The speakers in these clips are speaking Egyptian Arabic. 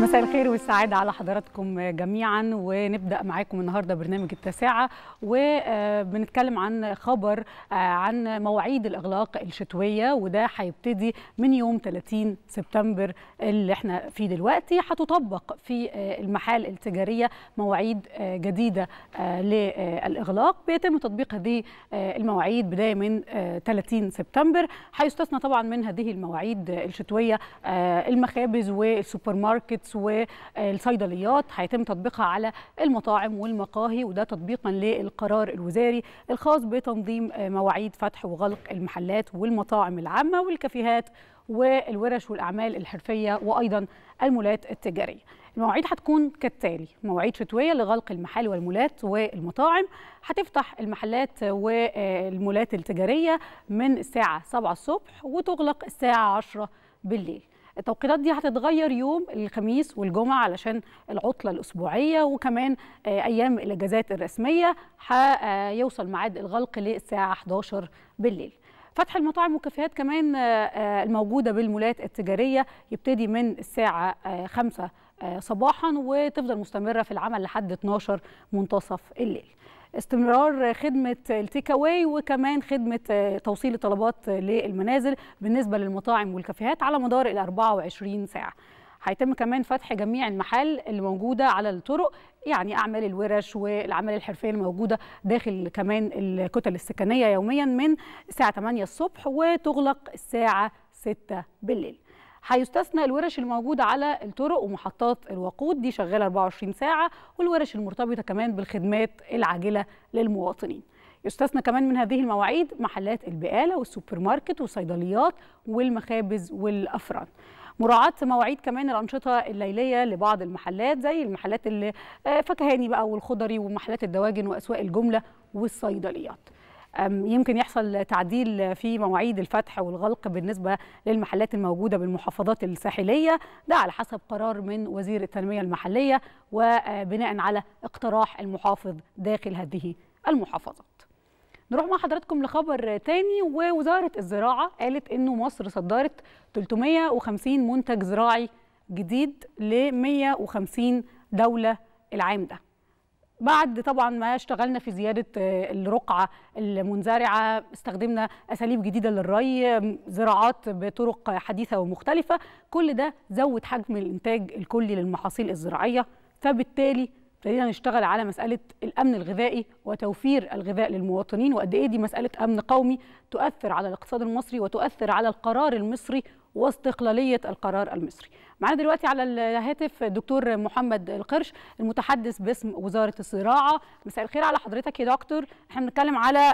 مساء الخير والسعادة على حضراتكم جميعا ونبدأ معاكم النهاردة برنامج التاسعة وبنتكلم عن خبر عن مواعيد الإغلاق الشتوية وده هيبتدي من يوم 30 سبتمبر اللي احنا فيه دلوقتي هتطبق في المحال التجارية مواعيد جديدة للإغلاق بيتم تطبيق هذه المواعيد بداية من 30 سبتمبر هيستثنى طبعا من هذه المواعيد الشتوية المخابز والسوبر ماركتس والصيدليات هيتم تطبيقها على المطاعم والمقاهي وده تطبيقا للقرار الوزاري الخاص بتنظيم مواعيد فتح وغلق المحلات والمطاعم العامة والكافيهات والورش والأعمال الحرفية وأيضا المولات التجارية المواعيد هتكون كالتالي مواعيد شتوية لغلق المحال والمولات والمطاعم هتفتح المحلات والمولات التجارية من الساعة 7 الصبح وتغلق الساعة 10 بالليل التوقيتات دي هتتغير يوم الخميس والجمعة علشان العطلة الأسبوعية وكمان أيام الإجازات الرسمية هيوصل ميعاد الغلق للساعة 11 بالليل فتح المطاعم والكافيهات كمان الموجودة بالمولات التجارية يبتدي من الساعة 5 صباحا وتفضل مستمرة في العمل لحد 12 منتصف الليل استمرار خدمة التيك اواي وكمان خدمة توصيل الطلبات للمنازل بالنسبة للمطاعم والكافيهات على مدار ال 24 ساعة. هيتم كمان فتح جميع المحال اللي موجودة على الطرق يعني أعمال الورش والأعمال الحرفية الموجودة داخل كمان الكتل السكنية يوميا من الساعة 8 الصبح وتغلق الساعة 6 بالليل. هيستثنى الورش الموجودة على الطرق ومحطات الوقود دي شغالة 24 ساعة والورش المرتبطة كمان بالخدمات العاجلة للمواطنين يستثنى كمان من هذه المواعيد محلات البقالة والسوبر ماركت والصيدليات والمخابز والأفران مراعاة مواعيد كمان الأنشطة الليلية لبعض المحلات زي المحلات اللي فكهاني بقى والخضري ومحلات الدواجن وأسواق الجملة والصيدليات يمكن يحصل تعديل في مواعيد الفتح والغلق بالنسبة للمحلات الموجودة بالمحافظات الساحلية ده على حسب قرار من وزير التنمية المحلية وبناء على اقتراح المحافظ داخل هذه المحافظات نروح مع حضراتكم لخبر تاني ووزارة الزراعة قالت انه مصر صدرت 350 منتج زراعي جديد ل 150 دولة العام ده بعد طبعا ما اشتغلنا في زياده الرقعه المنزرعه استخدمنا اساليب جديده للري زراعات بطرق حديثه ومختلفه كل ده زود حجم الانتاج الكلي للمحاصيل الزراعيه فبالتالي ابتدينا نشتغل على مساله الامن الغذائي وتوفير الغذاء للمواطنين وقد ايه دي مساله امن قومي تؤثر على الاقتصاد المصري وتؤثر على القرار المصري واستقلاليه القرار المصري. معانا دلوقتي على الهاتف الدكتور محمد القرش المتحدث باسم وزاره الزراعه، مساء الخير على حضرتك يا دكتور، احنا بنتكلم على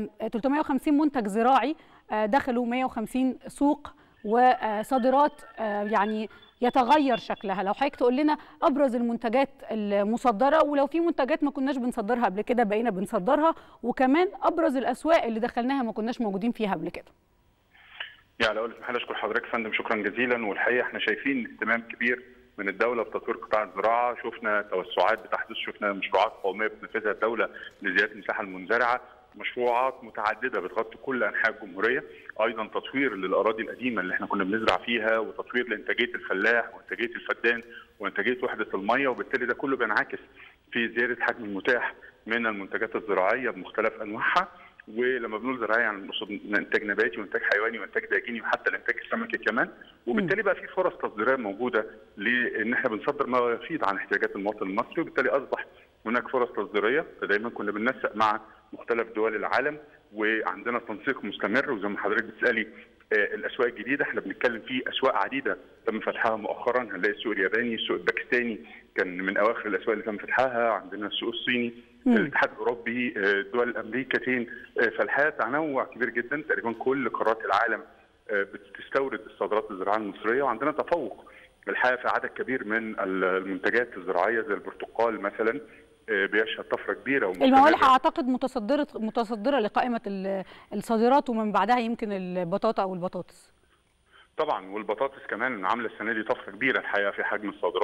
350 منتج زراعي دخلوا 150 سوق وصادرات يعني يتغير شكلها لو حضرتك تقول لنا ابرز المنتجات المصدره ولو في منتجات ما كناش بنصدرها قبل كده بقينا بنصدرها وكمان ابرز الاسواق اللي دخلناها ما كناش موجودين فيها قبل كده يعني اول اسمح لي اشكر حضرتك يا فندم شكرا جزيلا والحقيقه احنا شايفين اهتمام كبير من الدوله بتطوير قطاع الزراعه شفنا توسعات بتحدث شفنا مشروعات قوميه بتنفذها الدوله لزياده المساحه المنزرعه مشروعات متعدده بتغطي كل انحاء الجمهوريه ايضا تطوير للاراضي القديمه اللي احنا كنا بنزرع فيها وتطوير لانتاجيه الفلاح وانتاجيه الفدان وانتاجيه وحده الميه وبالتالي ده كله بينعكس في زياده حجم المتاح من المنتجات الزراعيه بمختلف انواعها ولما بنقول زراعيه يعني بنقصد انتاج نباتي وانتاج حيواني وانتاج داجيني وحتى الانتاج السمكي كمان وبالتالي بقى في فرص تصديريه موجوده لان احنا بنصدر ما يفيض عن احتياجات المواطن المصري وبالتالي اصبح هناك فرص تصديريه فدايما كنا بننسق مع مختلف دول العالم وعندنا تنسيق مستمر وزي ما حضرتك بتسالي الاسواق الجديده احنا بنتكلم في اسواق عديده تم فتحها مؤخرا هنلاقي السوق الياباني السوق الباكستاني كان من اواخر الاسواق اللي تم فتحها عندنا السوق الصيني الاتحاد الاوروبي الدول الامريكتين فالحقيقه تنوع كبير جدا تقريبا كل قارات العالم بتستورد الصادرات الزراعيه المصريه وعندنا تفوق الحقيقه في عدد كبير من المنتجات الزراعيه زي البرتقال مثلا بيشهد طفره كبيره الموالح اعتقد متصدره متصدره لقائمه الصادرات ومن بعدها يمكن البطاطا او البطاطس طبعا والبطاطس كمان عامله السنه دي طفره كبيره الحقيقه في حجم الصادرات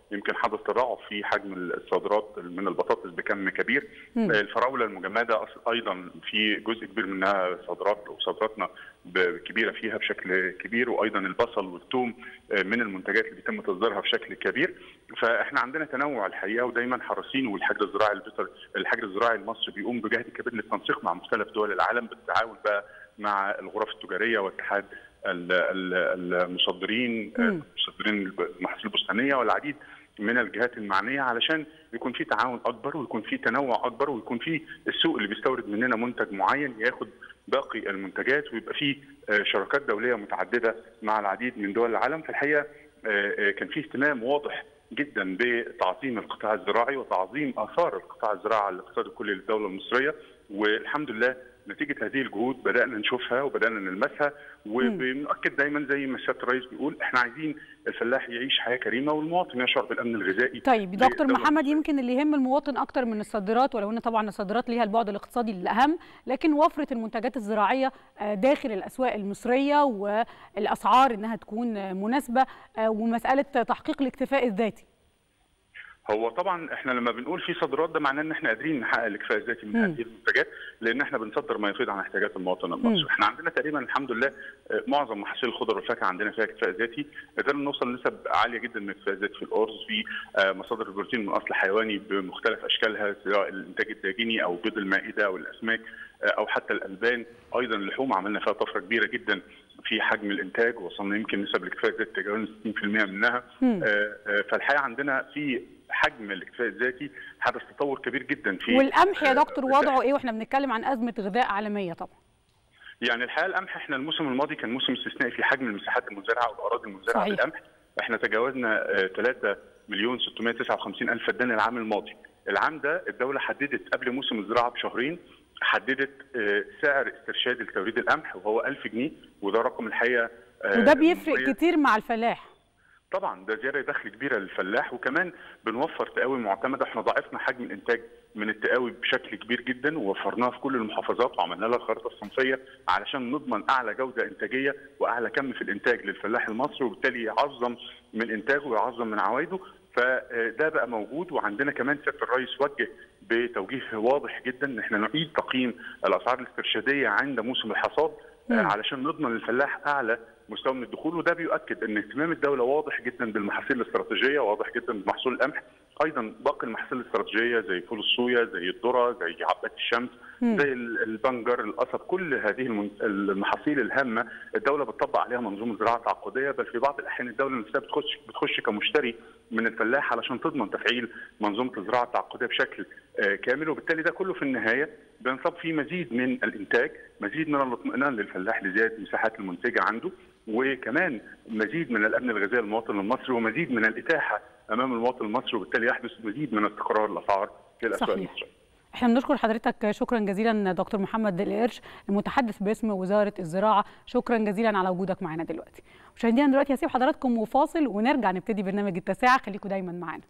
يمكن حدث تضاعف في حجم الصادرات من البطاطس بكم كبير مم. الفراوله المجمده أص- ايضا في جزء كبير منها صادرات وصادراتنا ب- كبيره فيها بشكل كبير وايضا البصل والثوم آه، من المنتجات اللي بيتم تصديرها بشكل كبير فاحنا عندنا تنوع الحقيقه ودايما حريصين والحجر الزراعي البيطري الحجر الزراعي المصري بيقوم بجهد كبير للتنسيق مع مختلف دول العالم بالتعاون بقى مع الغرف التجاريه واتحاد ال- ال- المصدرين آه، مم. مصدرين المحاصيل البستانيه والعديد من الجهات المعنيه علشان يكون في تعاون اكبر ويكون في تنوع اكبر ويكون في السوق اللي بيستورد مننا منتج معين ياخد باقي المنتجات ويبقى في آه، شراكات دوليه متعدده مع العديد من دول العالم في الحقيقه آه، آه، كان في اهتمام واضح جدا بتعظيم القطاع الزراعي وتعظيم اثار القطاع الزراعي على الاقتصاد الكلي للدوله المصريه والحمد لله نتيجه هذه الجهود بدانا نشوفها وبدانا نلمسها وبنؤكد دايما زي ما سياده الرئيس بيقول احنا عايزين الفلاح يعيش حياه كريمه والمواطن يشعر بالامن الغذائي طيب دكتور للدولة محمد يمكن اللي يهم المواطن اكتر من الصادرات ولو ان طبعا الصادرات ليها البعد الاقتصادي الاهم لكن وفره المنتجات الزراعيه آه، داخل الاسواق المصريه والاسعار انها تكون آه، مناسبه آه، ومساله تحقيق الاكتفاء الذاتي هو طبعا احنا لما بنقول في صادرات ده معناه ان احنا قادرين نحقق الاكتفاء الذاتي من مم. هذه المنتجات لان احنا بنصدر ما يفيض عن احتياجات المواطن المصري، مم. احنا عندنا تقريبا الحمد لله آه، معظم محاصيل الخضر والفاكهه عندنا فيها اكتفاء ذاتي، قدرنا نوصل لنسب عاليه جدا من الاكتفاء الذاتي في الارز في آه، مصادر البروتين من اصل حيواني بمختلف اشكالها سواء الانتاج الداجيني او بيض المائده او الاسماك آه، او حتى الالبان، ايضا اللحوم عملنا فيها طفره كبيره جدا في حجم الانتاج وصلنا يمكن نسب الاكتفاء الذاتي تجاوزنا 60% منها مم. آه، آه، فالحقيقه عندنا في حجم الاكتفاء الذاتي حدث تطور كبير جدا في والقمح يا آه، دكتور الداخل. وضعه ايه واحنا بنتكلم عن ازمه غذاء عالميه طبعا يعني الحقيقه القمح احنا الموسم الماضي كان موسم استثنائي في حجم المساحات المزرعه والاراضي المزرعه صحيح. بالقمح احنا تجاوزنا آه، 3 مليون 659 الف فدان العام الماضي العام ده الدوله حددت قبل موسم الزراعه بشهرين حددت آه، سعر استرشاد لتوريد القمح وهو 1000 جنيه وده رقم الحقيقه آه، وده بيفرق مميز. كتير مع الفلاح طبعا ده زياده دخل كبيره للفلاح وكمان بنوفر تقاوي معتمده احنا ضاعفنا حجم الانتاج من التقاوي بشكل كبير جدا ووفرناها في كل المحافظات وعملنا لها الخريطه الصنفيه علشان نضمن اعلى جوده انتاجيه واعلى كم في الانتاج للفلاح المصري وبالتالي يعظم من انتاجه ويعظم من عوائده فده بقى موجود وعندنا كمان سياده الرئيس وجه بتوجيه واضح جدا ان احنا نعيد تقييم الاسعار الاسترشاديه عند موسم الحصاد آه، مم. علشان نضمن للفلاح اعلى مستوى من الدخول وده بيؤكد ان اهتمام الدوله واضح جدا بالمحاصيل الاستراتيجيه واضح جدا بمحصول القمح ايضا باقي المحاصيل الاستراتيجيه زي فول الصويا زي الذره زي عباد الشمس مم. زي ال- البنجر القصب كل هذه المن- المحاصيل الهامه الدوله بتطبق عليها منظومه زراعه تعاقديه بل في بعض الاحيان الدوله نفسها بتخش بتخش كمشتري من الفلاح علشان تضمن تفعيل منظومه الزراعه التعاقديه بشكل آه، كامل وبالتالي ده كله في النهايه بينصب فيه مزيد من الانتاج مزيد من الاطمئنان للفلاح لزياده المساحات المنتجه عنده وكمان مزيد من الامن الغذائي للمواطن المصري ومزيد من الاتاحه امام المواطن المصري وبالتالي يحدث مزيد من استقرار الاسعار في الاسواق صحيح. المصريه احنا بنشكر حضرتك شكرا جزيلا دكتور محمد القرش المتحدث باسم وزاره الزراعه شكرا جزيلا على وجودك معنا دلوقتي مشاهدينا دلوقتي هسيب حضراتكم وفاصل ونرجع نبتدي برنامج التاسعه خليكم دايما معانا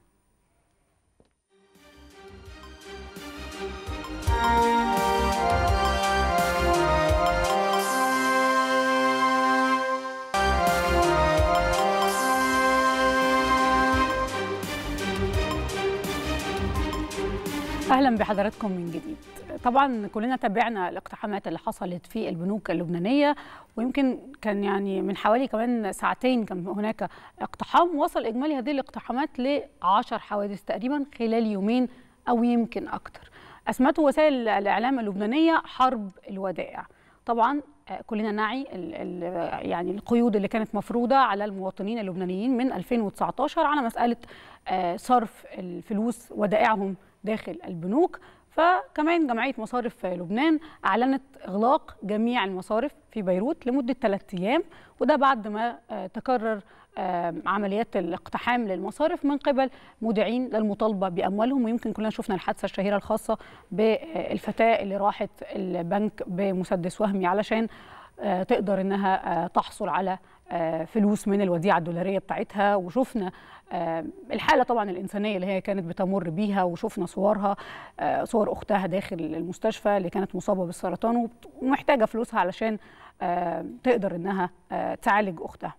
اهلا بحضراتكم من جديد طبعا كلنا تابعنا الاقتحامات اللي حصلت في البنوك اللبنانيه ويمكن كان يعني من حوالي كمان ساعتين كان هناك اقتحام وصل اجمالي هذه الاقتحامات ل 10 حوادث تقريبا خلال يومين او يمكن اكثر اسمته وسائل الاعلام اللبنانيه حرب الودائع طبعا آه، كلنا نعي ال ال يعني القيود اللي كانت مفروضه على المواطنين اللبنانيين من 2019 على مساله آه، صرف الفلوس ودائعهم داخل البنوك فكمان جمعيه مصارف لبنان اعلنت اغلاق جميع المصارف في بيروت لمده ثلاثة ايام وده بعد ما آه، تكرر آه، عمليات الاقتحام للمصارف من قبل مودعين للمطالبه باموالهم ويمكن كلنا شفنا الحادثه الشهيره الخاصه بالفتاه اللي راحت البنك بمسدس وهمي علشان آه، تقدر انها آه، تحصل على آه، فلوس من الوديعه الدولاريه بتاعتها وشفنا آه، الحاله طبعا الانسانيه اللي هي كانت بتمر بيها وشفنا صورها آه، صور اختها داخل المستشفى اللي كانت مصابه بالسرطان وبت- ومحتاجه فلوسها علشان آه، تقدر انها آه، تعالج اختها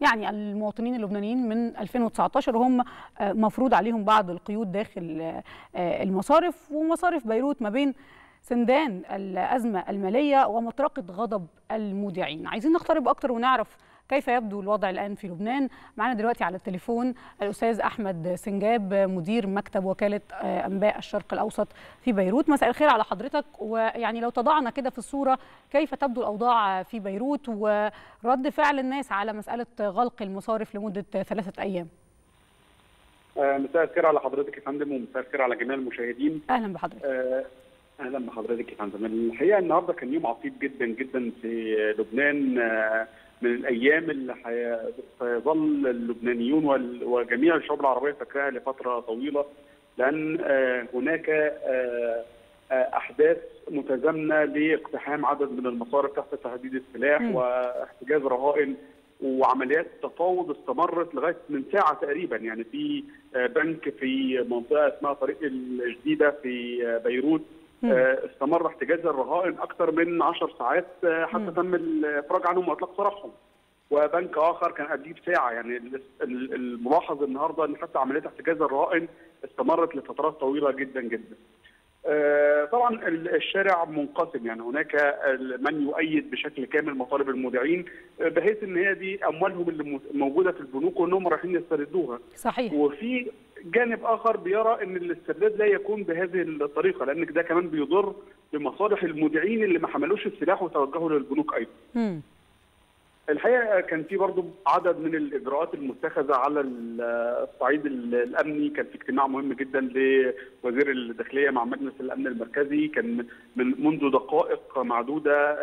يعني المواطنين اللبنانيين من 2019 هم مفروض عليهم بعض القيود داخل المصارف ومصارف بيروت ما بين سندان الأزمة المالية ومطرقة غضب المودعين عايزين نقترب أكتر ونعرف كيف يبدو الوضع الآن في لبنان معنا دلوقتي على التليفون الأستاذ أحمد سنجاب مدير مكتب وكالة أنباء الشرق الأوسط في بيروت مساء الخير على حضرتك ويعني لو تضعنا كده في الصورة كيف تبدو الأوضاع في بيروت ورد فعل الناس على مسألة غلق المصارف لمدة ثلاثة أيام مساء الخير على حضرتك يا فندم ومساء الخير على جميع المشاهدين أهلا بحضرتك اهلا بحضرتك يا فندم الحقيقه النهارده كان يوم عصيب جدا جدا في لبنان من الايام اللي سيظل اللبنانيون وجميع الشعوب العربيه فاكراها لفتره طويله لان هناك احداث متزامنه لاقتحام عدد من المصارف تحت تهديد السلاح م. واحتجاز رهائن وعمليات تفاوض استمرت لغايه من ساعه تقريبا يعني في بنك في منطقه اسمها طريق الجديده في بيروت استمر احتجاز الرهائن اكثر من 10 ساعات حتى م. تم الافراج عنهم واطلاق سراحهم. وبنك اخر كان قبليه بساعه يعني الملاحظ النهارده ان حتى عمليه احتجاز الرهائن استمرت لفترات طويله جدا جدا. طبعا الشارع منقسم يعني هناك من يؤيد بشكل كامل مطالب المودعين بحيث ان هي دي اموالهم اللي موجوده في البنوك وانهم رايحين يستردوها. صحيح. وفي جانب اخر بيرى ان الاسترداد لا يكون بهذه الطريقه لان ده كمان بيضر بمصالح المودعين اللي ما حملوش السلاح وتوجهوا للبنوك ايضا. م. الحقيقه كان في برضه عدد من الاجراءات المتخذه على الصعيد الامني كان في اجتماع مهم جدا لوزير الداخليه مع مجلس الامن المركزي كان من منذ دقائق معدوده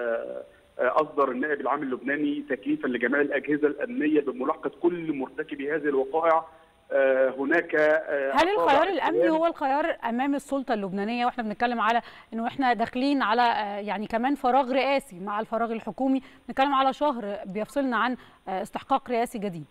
اصدر النائب العام اللبناني تكليفا لجميع الاجهزه الامنيه بملاحقه كل مرتكبي هذه الوقائع هناك هل الخيار الامني هو الخيار امام السلطه اللبنانيه واحنا بنتكلم على انه احنا داخلين على يعني كمان فراغ رئاسي مع الفراغ الحكومي بنتكلم على شهر بيفصلنا عن استحقاق رئاسي جديد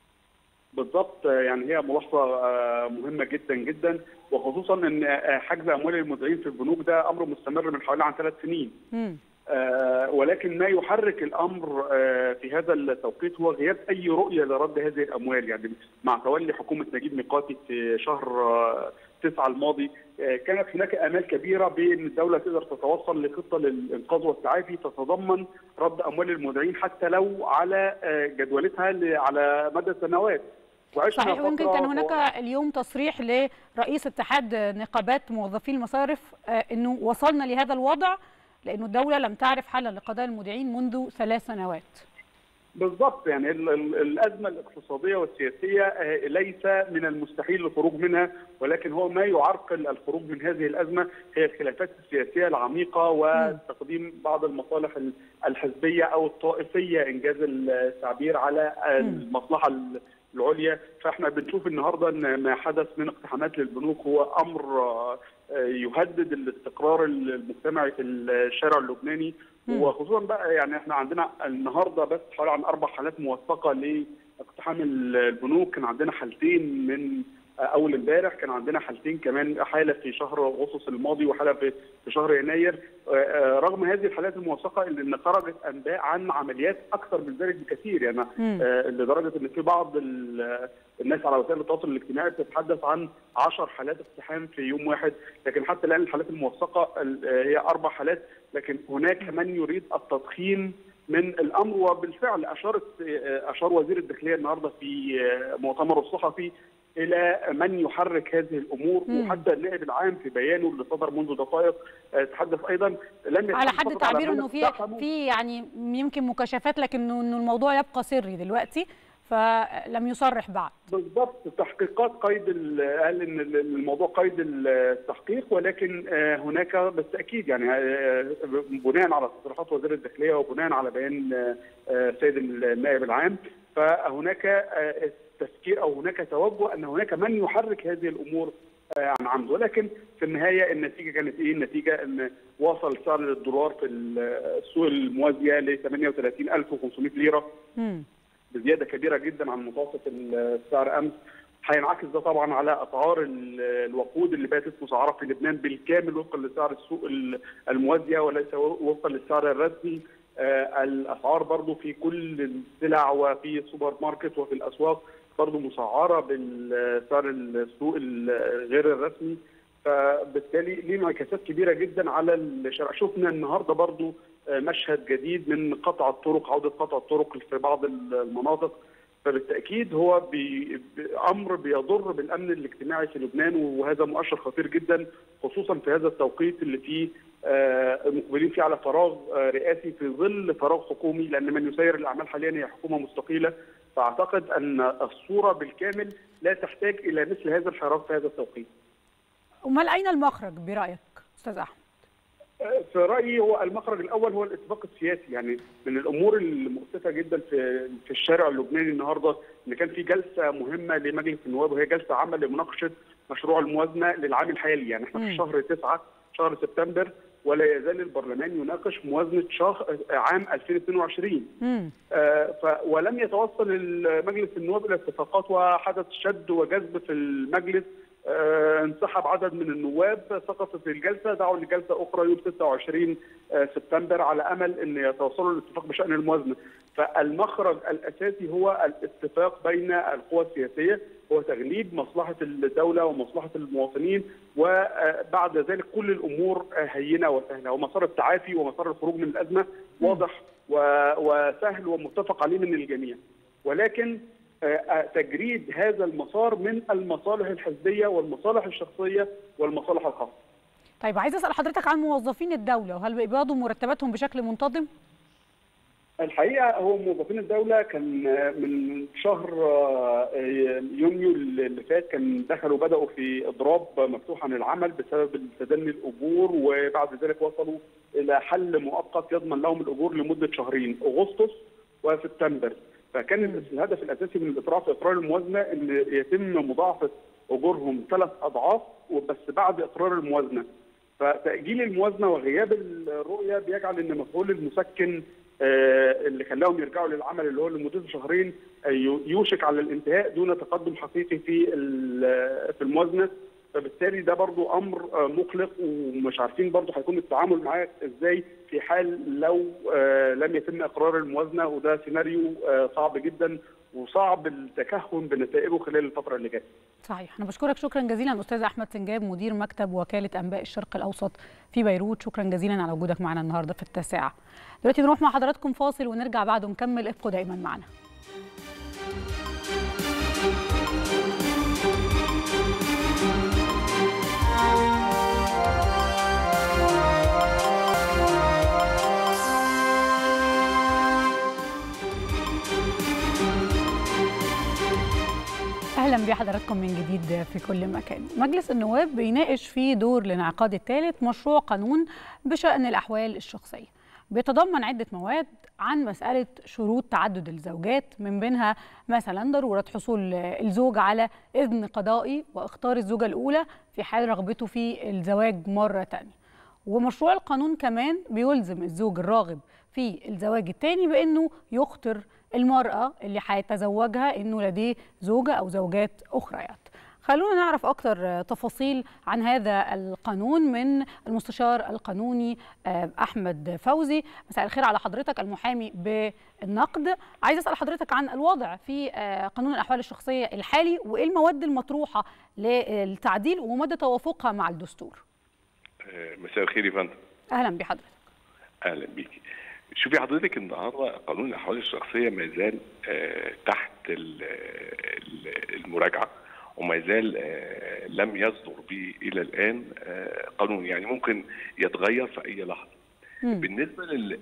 بالضبط يعني هي ملاحظه مهمه جدا جدا وخصوصا ان حجز اموال المودعين في البنوك ده امر مستمر من حوالي عن ثلاث سنين م. آه ولكن ما يحرك الامر آه في هذا التوقيت هو غياب اي رؤيه لرد هذه الاموال يعني مع تولي حكومه نجيب ميقاتي في شهر آه تسعة الماضي كانت هناك امال كبيره بان الدوله تقدر تتوصل لخطه للانقاذ والتعافي تتضمن رد اموال المودعين حتى لو على جدولتها على مدى سنوات صحيح ويمكن كان هناك اليوم تصريح لرئيس اتحاد نقابات موظفي المصارف انه وصلنا لهذا الوضع لأنه الدولة لم تعرف حلا لقضايا المودعين منذ ثلاث سنوات بالضبط يعني الأزمة الاقتصادية والسياسية ليس من المستحيل الخروج منها ولكن هو ما يعرقل الخروج من هذه الأزمة هي الخلافات السياسية العميقة وتقديم بعض المصالح الحزبية أو الطائفية إنجاز التعبير على المصلحة العليا فاحنا بنشوف النهارده ان ما حدث من اقتحامات للبنوك هو امر يهدد الاستقرار المجتمعي في الشارع اللبناني وخصوصا بقى يعني احنا عندنا النهارده بس حوالي عن اربع حالات موثقه لاقتحام البنوك كان عندنا حالتين من اول امبارح كان عندنا حالتين كمان حاله في شهر اغسطس الماضي وحاله في شهر يناير رغم هذه الحالات الموثقه اللي خرجت انباء عن عمليات اكثر من ذلك بكثير يعني لدرجه ان في بعض الناس على وسائل التواصل الاجتماعي بتتحدث عن 10 حالات اقتحام في يوم واحد لكن حتى الان الحالات الموثقه هي اربع حالات لكن هناك من يريد التضخيم من الامر وبالفعل اشارت اشار وزير الداخليه النهارده في مؤتمره الصحفي الى من يحرك هذه الامور مم. وحتى النائب العام في بيانه اللي صدر منذ دقائق تحدث ايضا لم على حد تعبيره انه في في يعني يمكن مكاشفات لكن انه الموضوع يبقى سري دلوقتي فلم يصرح بعد بالضبط التحقيقات قيد قال ان الموضوع قيد التحقيق ولكن هناك بس اكيد يعني بناء على تصريحات وزير الداخليه وبناء على بيان السيد النائب العام فهناك تفكير او هناك توجه ان هناك من يحرك هذه الامور عن عمد ولكن في النهايه النتيجه كانت ايه؟ النتيجه ان وصل سعر الدولار في السوق الموازيه ل 38500 ليره مم. بزياده كبيره جدا عن متوسط السعر امس هينعكس ده طبعا على اسعار الوقود اللي باتت مسعره في لبنان بالكامل وفقا لسعر السوق الموازيه وليس وفقا للسعر الرسمي الاسعار برضو في كل السلع وفي السوبر ماركت وفي الاسواق برضو مسعره بالسعر السوق غير الرسمي فبالتالي ليه انعكاسات كبيره جدا على الشارع شفنا النهارده برضو مشهد جديد من قطع الطرق عوده قطع الطرق في بعض المناطق فبالتاكيد هو بي امر بيضر بالامن الاجتماعي في لبنان وهذا مؤشر خطير جدا خصوصا في هذا التوقيت اللي فيه مقبلين فيه على فراغ رئاسي في ظل فراغ حكومي لان من يسير الاعمال حاليا هي حكومه مستقيله فاعتقد ان الصوره بالكامل لا تحتاج الى مثل هذا الحراك في هذا التوقيت. امال اين المخرج برايك استاذ احمد؟ في رايي هو المخرج الاول هو الاتفاق السياسي يعني من الامور المؤسفه جدا في في الشارع اللبناني النهارده ان كان في جلسه مهمه لمجلس النواب وهي جلسه عامه لمناقشه مشروع الموازنه للعام الحالي يعني احنا في شهر 9 شهر سبتمبر ولا يزال البرلمان يناقش موازنه شهر عام 2022 آه ف ولم يتوصل مجلس النواب الى اتفاقات وحدث شد وجذب في المجلس آه انسحب عدد من النواب سقطت الجلسه دعوا لجلسه اخرى يوم 26 آه سبتمبر على امل ان يتوصلوا للاتفاق بشان الموازنه فالمخرج الاساسي هو الاتفاق بين القوى السياسيه هو تغليب مصلحه الدوله ومصلحه المواطنين وبعد ذلك كل الامور هينه وسهله ومسار التعافي ومسار الخروج من الازمه واضح وسهل ومتفق عليه من الجميع ولكن تجريد هذا المسار من المصالح الحزبيه والمصالح الشخصيه والمصالح الخاصه. طيب عايز اسال حضرتك عن موظفين الدوله وهل بيقبضوا مرتباتهم بشكل منتظم؟ الحقيقه هو موظفين الدوله كان من شهر يونيو اللي فات كان دخلوا بداوا في اضراب مفتوح عن العمل بسبب تدني الاجور وبعد ذلك وصلوا الى حل مؤقت يضمن لهم الاجور لمده شهرين اغسطس وسبتمبر فكان الهدف الاساسي من الاطراء في اقرار الموازنه ان يتم مضاعفه اجورهم ثلاث اضعاف وبس بعد اقرار الموازنه فتاجيل الموازنه وغياب الرؤيه بيجعل ان مفعول المسكن اللي خلاهم يرجعوا للعمل اللي هو لمده شهرين يوشك على الانتهاء دون تقدم حقيقي في في الموازنه فبالتالي ده برضو امر مقلق ومش عارفين برضو هيكون التعامل معاه ازاي في حال لو لم يتم اقرار الموازنه وده سيناريو صعب جدا وصعب التكهن بنتائجه خلال الفتره اللي جايه. صحيح، انا بشكرك شكرا جزيلا استاذ احمد سنجاب مدير مكتب وكاله انباء الشرق الاوسط في بيروت، شكرا جزيلا على وجودك معنا النهارده في التاسعه. دلوقتي نروح مع حضراتكم فاصل ونرجع بعده نكمل ابقوا دايما معنا. اهلا بحضراتكم من جديد في كل مكان مجلس النواب بيناقش في دور الانعقاد الثالث مشروع قانون بشان الاحوال الشخصيه بيتضمن عده مواد عن مساله شروط تعدد الزوجات من بينها مثلا ضروره حصول الزوج على اذن قضائي واختار الزوجه الاولى في حال رغبته في الزواج مره ثانيه ومشروع القانون كمان بيلزم الزوج الراغب في الزواج الثاني بانه يخطر المرأة اللي هيتزوجها إنه لديه زوجة أو زوجات أخريات خلونا نعرف أكثر تفاصيل عن هذا القانون من المستشار القانوني أحمد فوزي مساء الخير على حضرتك المحامي بالنقد عايز أسأل حضرتك عن الوضع في قانون الأحوال الشخصية الحالي وإيه المواد المطروحة للتعديل ومدى توافقها مع الدستور مساء الخير يا فندم أهلا بحضرتك أهلا بيكي شوفي حضرتك النهارده قانون الاحوال الشخصيه ما زال تحت المراجعه وما زال لم يصدر به الى الان قانون يعني ممكن يتغير في اي لحظه. بالنسبه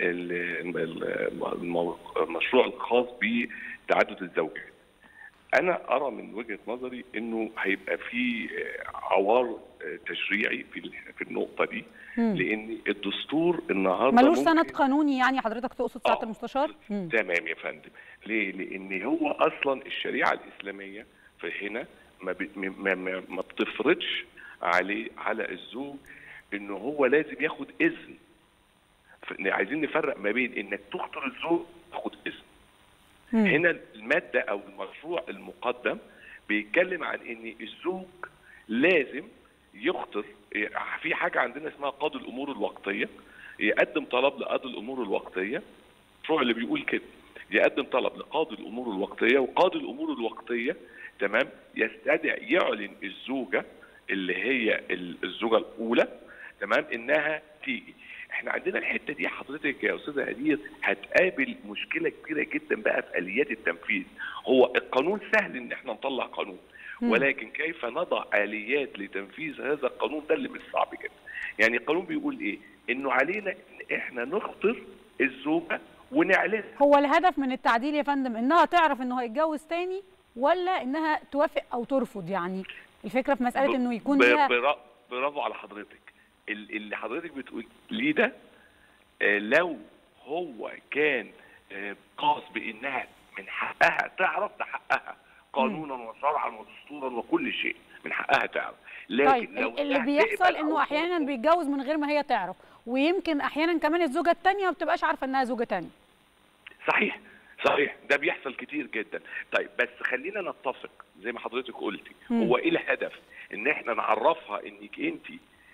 للمشروع الخاص بتعدد الزوجات انا ارى من وجهه نظري انه هيبقى في عوار تشريعي في في النقطه دي لان الدستور النهارده ملوش سند قانوني يعني حضرتك تقصد ساعه المستشار تمام يا فندم ليه لان هو اصلا الشريعه الاسلاميه في هنا ما, ب... ما, ما, ما بتفرضش عليه على الزوج انه هو لازم ياخد اذن عايزين نفرق ما بين انك تخطر الزوج تاخد اذن مم. هنا الماده او المشروع المقدم بيتكلم عن ان الزوج لازم يخطر في حاجه عندنا اسمها قاضي الامور الوقتيه يقدم طلب لقاضي الامور الوقتيه المشروع اللي بيقول كده يقدم طلب لقاضي الامور الوقتيه وقاضي الامور الوقتيه تمام يستدعي يعلن الزوجه اللي هي الزوجه الاولى تمام انها تيجي احنا عندنا الحته دي حضرتك يا استاذه هدير هتقابل مشكله كبيره جدا بقى في اليات التنفيذ هو القانون سهل ان احنا نطلع قانون ولكن كيف نضع اليات لتنفيذ هذا القانون ده اللي مش صعب جدا يعني القانون بيقول ايه انه علينا ان احنا نخطر الزوجه ونعلنها هو الهدف من التعديل يا فندم انها تعرف انه هيتجوز تاني ولا انها توافق او ترفض يعني الفكره في مساله انه يكون ليها برافو على حضرتك اللي حضرتك بتقول ليه ده آه لو هو كان آه قاص بانها من حقها تعرف ده حقها قانونا وشرعا ودستورا وكل شيء من حقها تعرف لكن طيب لو اللي بيحصل انه احيانا بيتجوز من غير ما هي تعرف ويمكن احيانا كمان الزوجه الثانيه ما بتبقاش عارفه انها زوجه ثانيه صحيح صحيح ده بيحصل كتير جدا طيب بس خلينا نتفق زي ما حضرتك قلتي هو ايه الهدف ان احنا نعرفها انك انت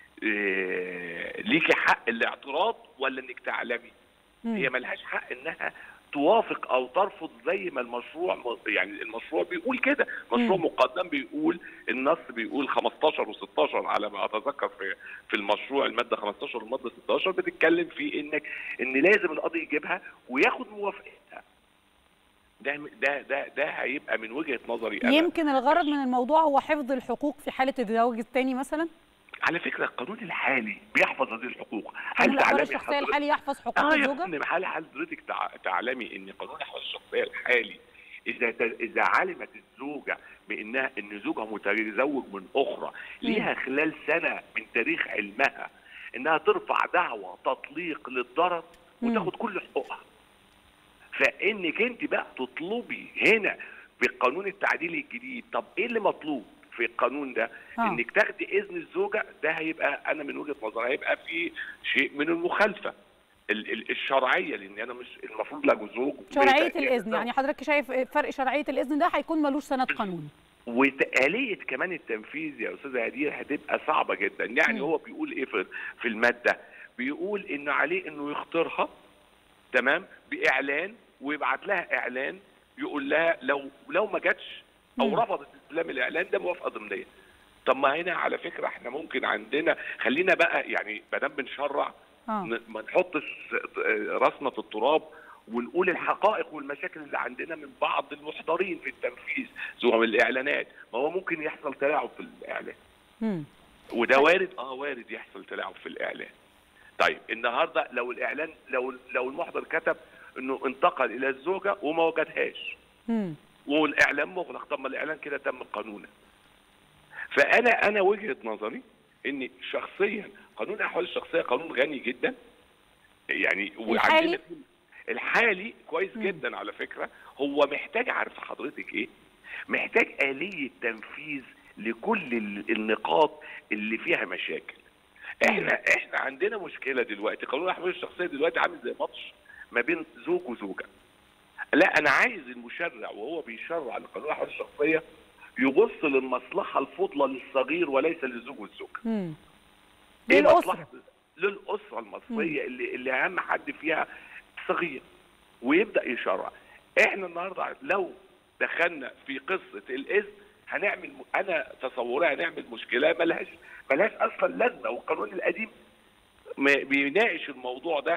إيه ليكي حق الاعتراض ولا انك تعلمي مم. هي ملهاش حق انها توافق او ترفض زي ما المشروع يعني المشروع بيقول كده مشروع مم. مقدم بيقول النص بيقول 15 و16 على ما اتذكر في في المشروع الماده 15 والماده 16 بتتكلم في انك ان لازم القاضي يجيبها وياخد موافقتها ده ده ده ده هيبقى من وجهه نظري انا يمكن الغرض من الموضوع هو حفظ الحقوق في حاله الزواج الثاني مثلا على فكره القانون الحالي بيحفظ هذه الحقوق هل تعلمي الشخصيه الحالي يحفظ حقوق آه الزوجه يعني هل حضرتك تعلمي ان قانون الاحوال الشخصيه الحالي اذا اذا علمت الزوجه بانها ان زوجها متزوج من اخرى ليها خلال سنه من تاريخ علمها انها ترفع دعوى تطليق للضرر وتاخد كل حقوقها فانك انت بقى تطلبي هنا بالقانون التعديلي الجديد طب ايه اللي مطلوب في القانون ده آه. انك تاخدي اذن الزوجه ده هيبقى انا من وجهه نظري هيبقى في شيء من المخالفه الشرعيه لان انا مش المفروض لا زوج شرعيه الاذن يعني حضرتك شايف فرق شرعيه الاذن ده هيكون ملوش سند قانوني وآلية كمان التنفيذ يا استاذه هدير هتبقى صعبه جدا يعني م. هو بيقول ايه في في الماده بيقول انه عليه انه يختارها تمام باعلان ويبعت لها اعلان يقول لها لو لو ما جاتش او رفضت استلام الاعلان ده موافقه ضمنيه طب ما هنا على فكره احنا ممكن عندنا خلينا بقى يعني ما دام بنشرع آه. ما نحطش راسنا في التراب ونقول الحقائق والمشاكل اللي عندنا من بعض المحضرين في التنفيذ سواء من الاعلانات ما هو ممكن يحصل تلاعب في الاعلان مم. وده وارد اه وارد يحصل تلاعب في الاعلان طيب النهارده لو الاعلان لو لو المحضر كتب انه انتقل الى الزوجه وما وجدهاش والاعلان مغلق طب ما الاعلان كده تم قانونا فانا انا وجهه نظري ان شخصيا قانون الاحوال الشخصيه قانون غني جدا يعني الحالي الحالي كويس مم. جدا على فكره هو محتاج عارف حضرتك ايه محتاج اليه تنفيذ لكل النقاط اللي فيها مشاكل احنا احنا عندنا مشكله دلوقتي قانون الاحوال الشخصيه دلوقتي عامل زي ماتش ما بين زوج وزوجه لا انا عايز المشرع وهو بيشرع لقانون الاحوال الشخصيه يبص للمصلحه الفضلى للصغير وليس للزوج والزوجه. ايه للاسره للاسره المصريه مم. اللي اللي اهم حد فيها صغير ويبدا يشرع. احنا النهارده لو دخلنا في قصه الاذن هنعمل انا تصوري هنعمل مشكله ملهاش ملهاش اصلا لازمه والقانون القديم بيناقش الموضوع ده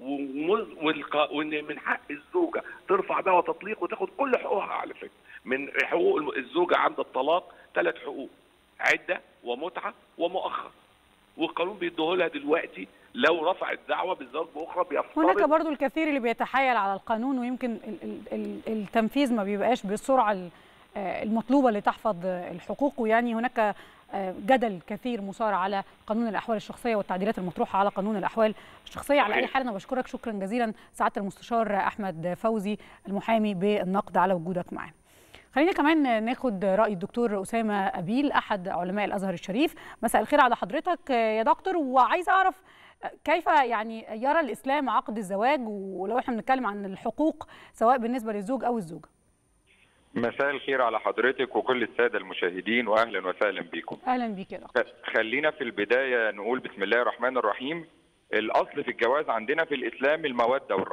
وان من حق الزوجه ترفع دعوى تطليق وتاخد كل حقوقها على فكره من حقوق الزوجه عند الطلاق ثلاث حقوق عده ومتعه ومؤخر والقانون بيديه دلوقتي لو رفعت دعوه بالزوج باخرى بيفترض هناك برضو الكثير اللي بيتحايل على القانون ويمكن التنفيذ ما بيبقاش بالسرعه المطلوبه لتحفظ الحقوق ويعني هناك جدل كثير مثار على قانون الاحوال الشخصيه والتعديلات المطروحه على قانون الاحوال الشخصيه على اي حال انا بشكرك شكرا جزيلا سعاده المستشار احمد فوزي المحامي بالنقد على وجودك معنا خلينا كمان ناخد راي الدكتور اسامه ابيل احد علماء الازهر الشريف مساء الخير على حضرتك يا دكتور وعايز اعرف كيف يعني يرى الاسلام عقد الزواج ولو احنا بنتكلم عن الحقوق سواء بالنسبه للزوج او الزوجه مساء الخير على حضرتك وكل الساده المشاهدين واهلا وسهلا بكم. اهلا بيك يا دكتور. خلينا في البدايه نقول بسم الله الرحمن الرحيم الاصل في الجواز عندنا في الاسلام الموده والرحمه.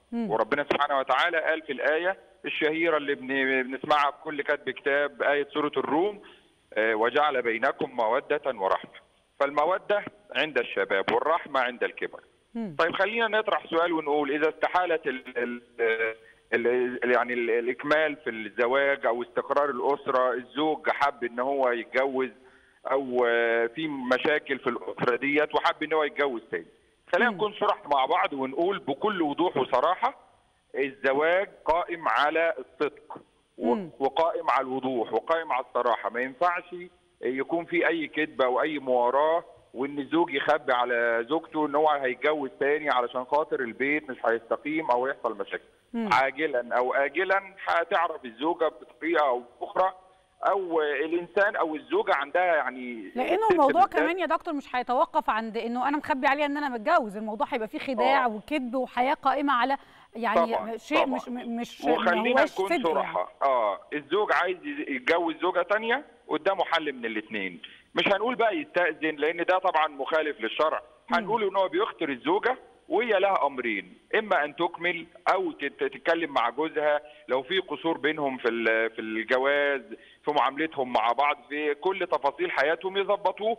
مم. وربنا سبحانه وتعالى قال في الايه الشهيره اللي بن- بنسمعها في كل كتب كتاب ايه سوره الروم آه، وجعل بينكم موده ورحمه فالموده عند الشباب والرحمه عند الكبر مم. طيب خلينا نطرح سؤال ونقول اذا استحالت ال ال ال ال يعني ال الاكمال في الزواج او استقرار الاسره الزوج حب ان هو يتجوز او آه، في مشاكل في الاسره ديت وحب ان هو يتجوز تاني خلينا مم. نكون صراحة مع بعض ونقول بكل وضوح وصراحه الزواج قائم على الصدق و- مم. وقائم على الوضوح وقائم على الصراحه ما ينفعش يكون في اي كذبه او اي مواراه وان الزوج يخبي على زوجته ان هو هيتجوز تاني علشان خاطر البيت مش هيستقيم او يحصل مشاكل مم. عاجلا او اجلا هتعرف الزوجه بطريقه او باخرى او الانسان او الزوجه عندها يعني لانه الست الموضوع بالذات كمان يا دكتور مش هيتوقف عند انه انا مخبي عليها ان انا متجوز الموضوع هيبقى فيه خداع آه. وكذب وحياه قائمه على يعني طبعاً، شيء طبعاً. مش مش ما وخلينا هوش نكون صدق يعني. صراحة اه الزوج عايز يتجوز زوجة تانية قدامه حل من الاثنين مش هنقول بقى يستأذن لأن ده طبعا مخالف للشرع هنقول إن هو بيخطر الزوجة وهي لها أمرين إما أن تكمل أو تت- تتكلم مع جوزها لو في قصور بينهم في ال- في الجواز في معاملتهم مع بعض في كل تفاصيل حياتهم يظبطوه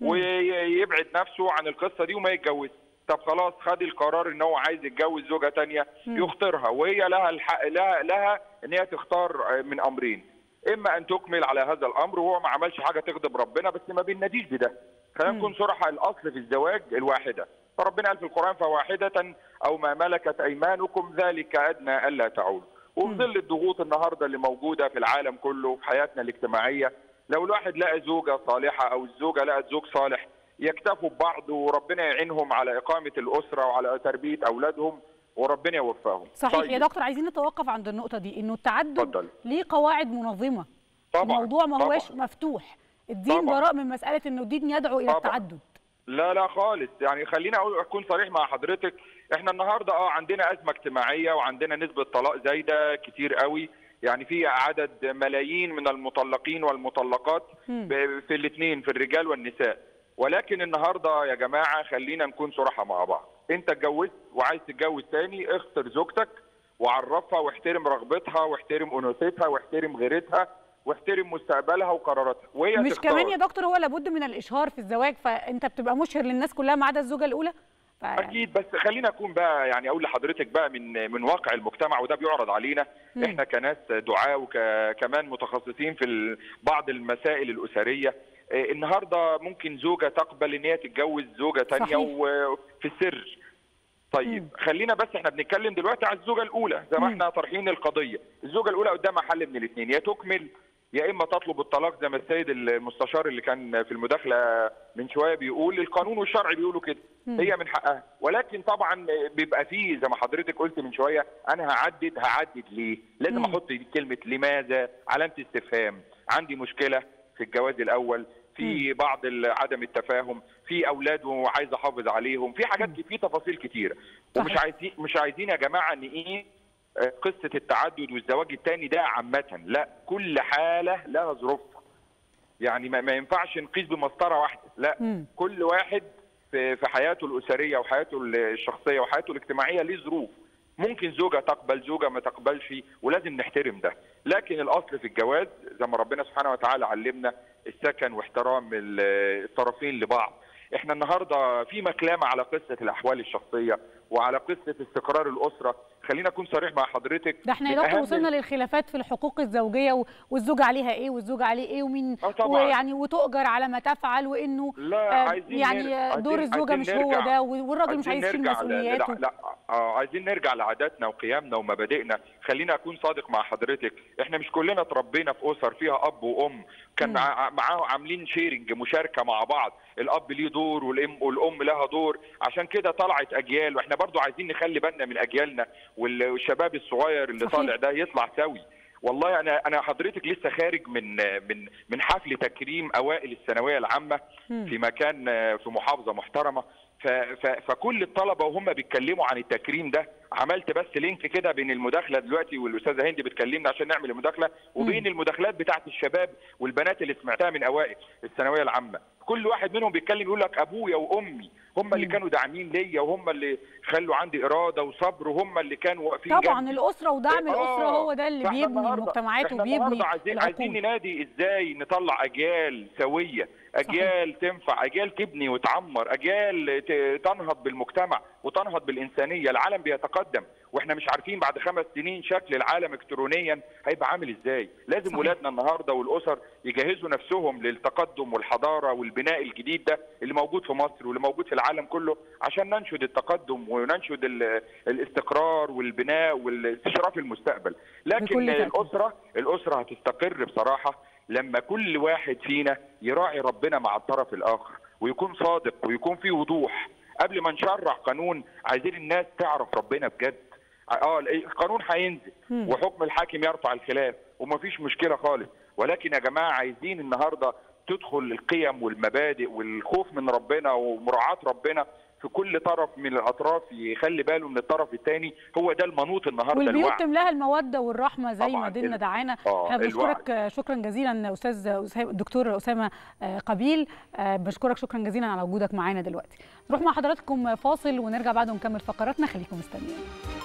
ويبعد نفسه عن القصة دي وما يتجوزش طب خلاص خد القرار ان هو عايز يتجوز زوجه تانية يختارها وهي لها الحق لها, لها ان هي تختار من امرين اما ان تكمل على هذا الامر وهو ما عملش حاجه تغضب ربنا بس ما بيناديش بده خلينا نكون صراحه الاصل في الزواج الواحده فربنا قال في القران فواحده او ما ملكت ايمانكم ذلك ادنى الا تعولوا وفي ظل الضغوط النهارده اللي موجوده في العالم كله في حياتنا الاجتماعيه لو الواحد لقى زوجه صالحه او الزوجه لقت زوج صالح يكتفوا ببعض وربنا يعينهم على اقامه الاسره وعلى تربيه اولادهم وربنا يوفقهم صحيح طيب. يا دكتور عايزين نتوقف عند النقطه دي انه التعدد اتفضل. ليه قواعد منظمه طبعا الموضوع ما هوش طبعا. مفتوح الدين طبعا. براء من مساله انه الدين يدعو الى طبعا. التعدد لا لا خالص يعني خليني اقول اكون صريح مع حضرتك احنا النهارده اه عندنا ازمه اجتماعيه وعندنا نسبه طلاق زايده كتير قوي يعني في عدد ملايين من المطلقين والمطلقات مم. ب- في الاثنين في الرجال والنساء ولكن النهارده يا جماعه خلينا نكون صراحه مع بعض انت اتجوزت وعايز تتجوز تاني اختر زوجتك وعرفها واحترم رغبتها واحترم انوثتها واحترم غيرتها واحترم مستقبلها وقراراتها وهي مش تختار. كمان يا دكتور هو لابد من الاشهار في الزواج فانت بتبقى مشهر للناس كلها ما عدا الزوجه الاولى فيعني- اكيد بس خلينا اكون بقى يعني اقول لحضرتك بقى من من واقع المجتمع وده بيعرض علينا مم. احنا كناس دعاة وكمان متخصصين في ال- بعض المسائل الاسريه آه، النهارده ممكن زوجه تقبل ان هي تتجوز زوجه تانية صحيح. وفي السر طيب مم. خلينا بس احنا بنتكلم دلوقتي على الزوجه الاولى زي ما مم. احنا طرحين القضيه الزوجه الاولى قدامها حل من الاثنين يا تكمل يا اما تطلب الطلاق زي ما السيد المستشار اللي كان في المداخله من شويه بيقول القانون والشرع بيقولوا كده مم. هي من حقها ولكن طبعا بيبقى فيه زي ما حضرتك قلت من شويه انا هعدد هعدد ليه لازم مم. احط كلمه لماذا علامه استفهام عندي مشكله في الجواز الاول في بعض ال- عدم التفاهم في اولاد وعايز احافظ عليهم في حاجات في تفاصيل كتيره ومش صحيح. عايزين مش عايزين يا جماعه ان ايه آه، قصه التعدد والزواج الثاني ده عامه لا كل حاله لها ظروفها يعني ما, ما ينفعش نقيس بمسطره واحده لا مم. كل واحد في في حياته الاسريه وحياته الشخصيه وحياته الاجتماعيه ليه ظروف ممكن زوجه تقبل زوجه ما تقبلش ولازم نحترم ده لكن الاصل في الجواز زي ما ربنا سبحانه وتعالى علمنا السكن واحترام ال- الطرفين لبعض احنا النهارده في مكلمه على قصه الاحوال الشخصيه وعلى قصه استقرار الاسره خلينا اكون صريح مع حضرتك ده احنا يا من دكتور أهم وصلنا للخلافات في الحقوق الزوجيه و- والزوجه عليها ايه والزوجه عليه ايه ومين آه طبعاً. ويعني وتؤجر على ما تفعل وانه لا آه، عايزين يعني نر- آه، دور عايزين- الزوجه عايزين مش هو نرجع. ده والراجل مش عايزين عايز يشيل نرجع ل- مسؤولياته لا, لا آه عايزين نرجع لعاداتنا وقيمنا ومبادئنا خلينا اكون صادق مع حضرتك احنا مش كلنا اتربينا في اسر فيها اب وام كان مم. مع- معاهم عاملين شيرنج مشاركه مع بعض الاب ليه دور والام والام لها دور عشان كده طلعت اجيال واحنا برضو عايزين نخلي بالنا من اجيالنا وال- والشباب الصغير اللي صحيح. طالع ده يطلع سوي والله انا انا حضرتك لسه خارج من من من حفل تكريم اوائل الثانويه العامه مم. في مكان آه، في محافظه محترمه ف... ف... فكل الطلبه وهم بيتكلموا عن التكريم ده عملت بس لينك كده بين المداخله دلوقتي والاستاذه هندي بتكلمنا عشان نعمل المداخله وبين المداخلات بتاعت الشباب والبنات اللي سمعتها من اوائل الثانويه العامه كل واحد منهم بيتكلم يقول لك ابويا وامي هم اللي كانوا داعمين ليا وهم اللي خلوا عندي اراده وصبر وهم اللي كانوا واقفين طبعا جنبي. الاسره ودعم آه، الاسره هو ده اللي فإحنا بيبني النهاردة- المجتمعات إحنا وبيبني النهاردة عايزين عايزين العقول ننادي ازاي نطلع اجيال سويه اجيال تنفع اجيال تبني وتعمر اجيال ت- تنهض بالمجتمع وتنهض بالانسانيه العالم بيتقدم واحنا مش عارفين بعد خمس سنين شكل العالم الكترونيا هيبقى عامل ازاي لازم صحيح. ولادنا النهارده والاسر يجهزوا نفسهم للتقدم والحضاره والبناء الجديد ده اللي موجود في مصر واللي موجود في العالم كله عشان ننشد التقدم وننشد ال- الاستقرار والبناء والاستشراف المستقبل لكن بكل تأكيد. الاسره الاسره هتستقر بصراحه لما كل واحد فينا يراعي ربنا مع الطرف الاخر ويكون صادق ويكون فيه وضوح قبل ما نشرع قانون عايزين الناس تعرف ربنا بجد اه القانون هينزل وحكم الحاكم يرفع الخلاف ومفيش مشكله خالص ولكن يا جماعه عايزين النهارده تدخل القيم والمبادئ والخوف من ربنا ومراعاه ربنا في كل طرف من الاطراف يخلي باله من الطرف الثاني هو ده المنوط النهارده والبيوت الوعي تملاها الموده والرحمه زي ما طبعاً. ديننا دعانا آه، احنا بنشكرك الوعي. شكرا جزيلا استاذ أسامة- الدكتور اسامه آه، قبيل آه، بشكرك شكرا جزيلا على وجودك معانا دلوقتي نروح مع حضراتكم فاصل ونرجع بعد ونكمل فقراتنا خليكم مستنيين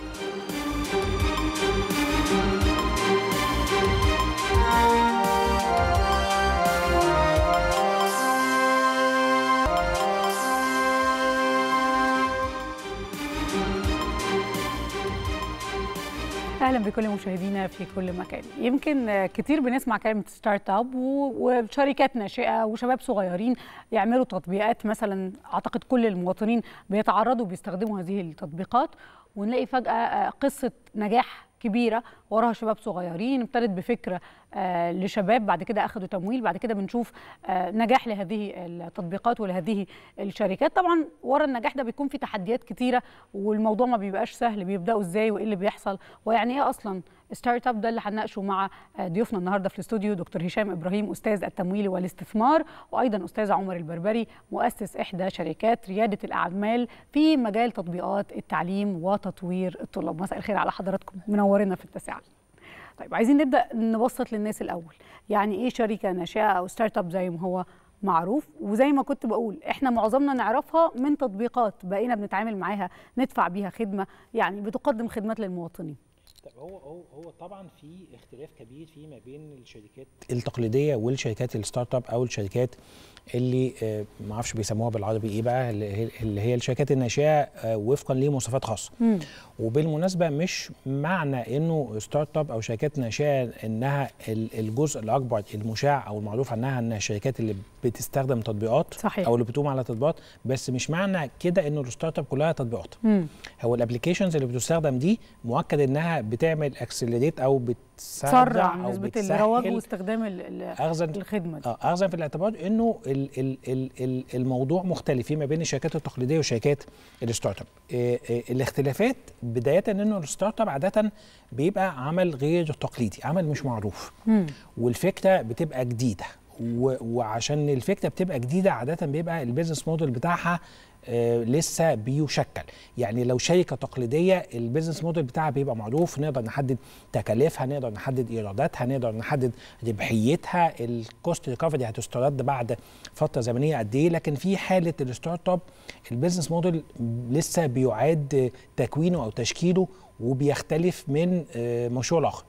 اهلا بكل مشاهدينا في كل مكان يمكن آه، كتير بنسمع كلمه ستارت اب و- وشركات ناشئه وشباب صغيرين يعملوا تطبيقات مثلا اعتقد كل المواطنين بيتعرضوا بيستخدموا هذه التطبيقات ونلاقي فجاه آه، قصه نجاح كبيره وراها شباب صغيرين ابتدت بفكره آه، لشباب بعد كده اخذوا تمويل بعد كده بنشوف آه، نجاح لهذه التطبيقات ولهذه الشركات طبعا ورا النجاح ده بيكون في تحديات كتيره والموضوع ما بيبقاش سهل بيبداوا ازاي وايه اللي بيحصل ويعني ايه اصلا ستارت اب ده اللي هنناقشه مع آه، ضيوفنا النهارده في الاستوديو دكتور هشام ابراهيم استاذ التمويل والاستثمار وايضا استاذ عمر البربري مؤسس احدى شركات رياده الاعمال في مجال تطبيقات التعليم وتطوير الطلاب مساء الخير على حضراتكم منورنا في التاسعه طيب عايزين نبدا نبسط للناس الاول يعني ايه شركه ناشئه او ستارت اب زي ما هو معروف وزي ما كنت بقول احنا معظمنا نعرفها من تطبيقات بقينا بنتعامل معاها ندفع بيها خدمه يعني بتقدم خدمات للمواطنين طيب هو هو هو طبعا في اختلاف كبير فيما بين الشركات التقليديه والشركات الستارت اب او الشركات اللي آه، ما اعرفش بيسموها بالعربي ايه بقى اللي هي- اللي هي الشركات الناشئه آه، وفقا لمواصفات خاصه وبالمناسبه مش معنى انه ستارت اب او شركات ناشئه انها ال- الجزء الاكبر المشاع او المعروف عنها انها الشركات اللي بتستخدم تطبيقات صحيح. او اللي بتقوم على تطبيقات بس مش معنى كده انه الستارت اب كلها تطبيقات مم. هو الابلكيشنز اللي بتستخدم دي مؤكد انها بتعمل اكسلريت او تسرع بتسرع او نسبه الرواج بتسهل واستخدام ال- ال- اخذا الخدمه دي اه اخذا في الاعتبار انه ال ال ال ال الموضوع مختلف فيما بين الشركات التقليديه وشركات الستارت اب آه آه الاختلافات بدايه انه الستارت اب عاده بيبقى عمل غير تقليدي عمل مش معروف مم. والفكره بتبقى جديده و- وعشان الفكره بتبقى جديده عاده بيبقى البيزنس موديل بتاعها آه لسه بيشكل يعني لو شركه تقليديه البيزنس موديل بتاعها بيبقى معروف نقدر نحدد تكاليفها نقدر نحدد ايراداتها نقدر نحدد ربحيتها الكوست ريكفري هتسترد بعد فتره زمنيه قد ايه لكن في حاله الستارت اب البيزنس موديل لسه بيعاد تكوينه او تشكيله وبيختلف من آه، مشروع لاخر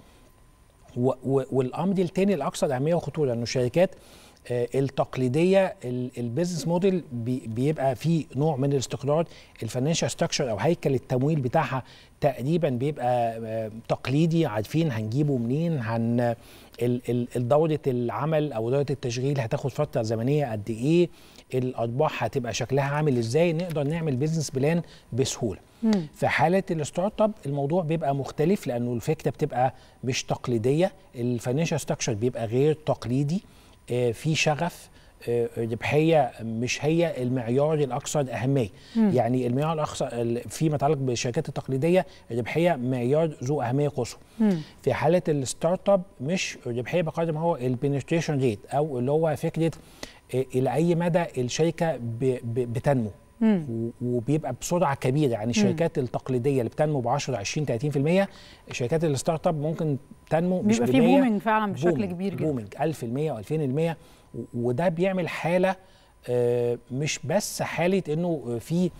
و- و- والامر الثاني الاكثر اهميه وخطوره انه الشركات آه، التقليديه ال- البيزنس موديل بي- بيبقى فيه نوع من الاستقرار الفاينانشال ستراكشر او هيكل التمويل بتاعها تقريبا بيبقى آه، تقليدي عارفين هنجيبه منين هن ال- ال- ال- دوره العمل او دوره التشغيل هتاخد فتره زمنيه قد ايه الارباح هتبقى شكلها عامل ازاي نقدر نعمل بيزنس بلان بسهوله في حاله الستارت اب الموضوع بيبقى مختلف لانه الفكره بتبقى مش تقليديه الفاينانشال ستراكشر بيبقى غير تقليدي آه، في شغف آه، ربحيه مش هي المعيار الاكثر اهميه يعني المعيار الاكثر ال- فيما يتعلق بالشركات التقليديه الربحيه معيار ذو اهميه قصوى في حاله الستارت اب مش الربحيه بقدر ما هو البنتريشن ريت او اللي هو فكره آه، الى اي مدى الشركه ب- ب- بتنمو مم. و- وبيبقى بسرعه كبيره يعني الشركات التقليديه اللي بتنمو ب 10 20 30% الشركات الستارت اب ممكن تنمو مش بيبقى ب في 100 بومينج فعلا بشكل بومينج كبير جدا بومينج 1000% و2000% و- وده بيعمل حاله آه، مش بس حاله انه آه، في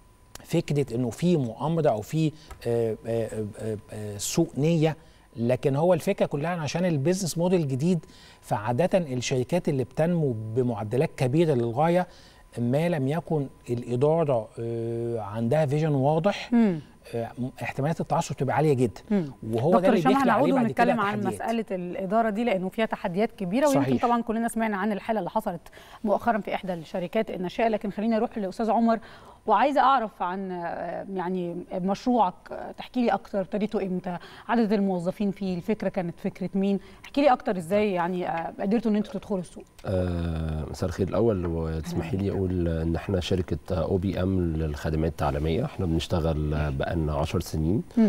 فكره انه في مؤامره او في آه، آه، آه، آه، سوء نيه لكن هو الفكره كلها عشان البيزنس موديل جديد فعاده الشركات اللي بتنمو بمعدلات كبيره للغايه ما لم يكن الاداره آه، عندها فيجن واضح مم. آه، احتمالات التعثر تبقى عاليه جدا مم. وهو ده دكتور اللي هشام بيخلق هنعود عليه بعد كده ونتكلم عن تحديات. مساله الاداره دي لانه فيها تحديات كبيره ويمكن صحيح. طبعا كلنا سمعنا عن الحاله اللي حصلت مؤخرا في احدى الشركات الناشئه لكن خليني اروح لاستاذ عمر وعايزه اعرف عن آه، يعني مشروعك آه، تحكي لي اكتر ابتديته امتى عدد الموظفين فيه الفكره كانت فكره مين احكي لي اكتر ازاي يعني آه، قدرتوا ان انتوا تدخلوا السوق آه، مساء الخير الاول وتسمحي لي اقول ان احنا شركه او بي ام للخدمات التعليميه احنا بنشتغل آه، بقالنا 10 سنين مم.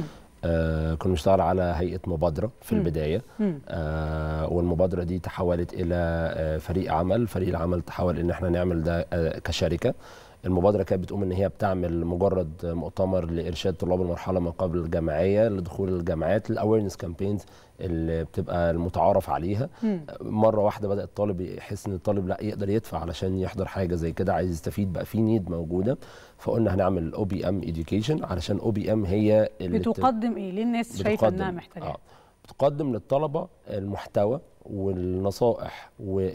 آه كنا بنشتغل على هيئه مبادره في مم. البدايه مم. آه والمبادره دي تحولت الى آه فريق عمل فريق العمل تحول ان احنا نعمل ده آه كشركه المبادره كانت بتقوم ان هي بتعمل مجرد مؤتمر لارشاد طلاب المرحله ما قبل الجامعيه لدخول الجامعات الاويرنس كامبينز اللي بتبقى المتعارف عليها مم. مره واحده بدا الطالب يحس ان الطالب لا يقدر يدفع علشان يحضر حاجه زي كده عايز يستفيد بقى في نيد موجوده فقلنا هنعمل او بي ام اديوكيشن علشان او بي ام هي اللي بت- بتقدم ايه ليه الناس شايفه انها محتاجه آه. بتقدم للطلبه المحتوى والنصائح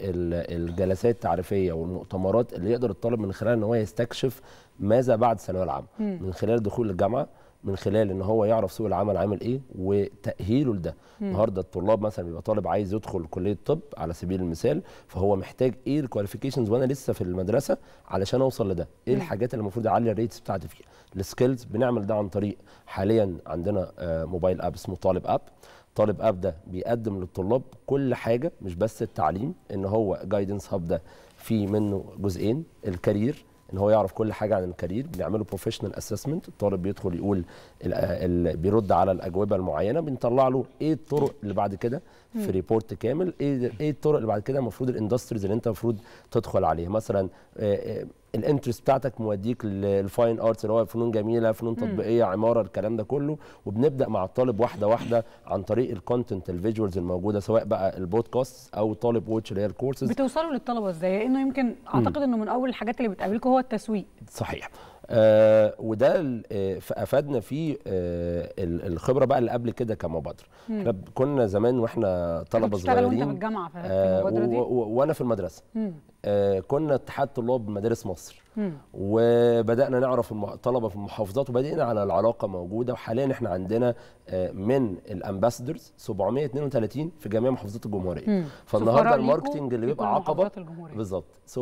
والجلسات التعريفيه والمؤتمرات اللي يقدر الطالب من خلالها ان هو يستكشف ماذا بعد الثانويه العامه مم. من خلال دخول الجامعه من خلال ان هو يعرف سوق العمل عامل ايه وتاهيله لده النهارده الطلاب مثلا بيبقى طالب عايز يدخل كليه طب على سبيل المثال فهو محتاج ايه الكواليفيكيشنز وانا لسه في المدرسه علشان اوصل لده ايه الحاجات اللي المفروض اعلي الريتس بتاعتي فيها السكيلز بنعمل ده عن طريق حاليا عندنا آه، موبايل اب اسمه طالب اب طالب اب ده بيقدم للطلاب كل حاجه مش بس التعليم ان هو جايدنس هاب ده في منه جزئين الكارير ان هو يعرف كل حاجه عن الكارير بنعمله بروفيشنال اسسمنت الطالب بيدخل يقول ال ال بيرد على الاجوبه المعينه بنطلع له ايه الطرق اللي بعد كده في ريبورت كامل ايه ايه الطرق اللي بعد كده المفروض الاندستريز اللي انت المفروض تدخل عليها مثلا آه، آه، الانترست بتاعتك موديك للفاين ارتس اللي هو فنون جميله فنون تطبيقيه عماره الكلام ده كله وبنبدا مع الطالب واحده واحده عن طريق الكونتنت الفيجوالز الموجوده سواء بقى البودكاست او طالب ووتش اللي هي الكورسز بتوصلوا للطلبه ازاي لانه يمكن اعتقد انه من اول الحاجات اللي بتقابلكم هو التسويق صحيح آه وده ال- آه، ف- افادنا فيه آه ال- الخبره بقى اللي قبل كده كمبادره احنا ب- كنا زمان واحنا طلبه بتشتغل وانت في صغيرين الجامعه في في آه المبادره و- دي و- وانا في المدرسه مم. آه كنا اتحاد طلاب مدارس مصر مم. وبدانا نعرف الم- الطلبه في المحافظات وبدأنا على العلاقه موجوده وحاليا احنا عندنا آه، من الامباسدرز 732 في جميع محافظات الجمهوريه مم. فالنهارده سفراء الماركتنج ليكوا اللي في بيبقى كل عقبه محافظات الجمهورية. بالظبط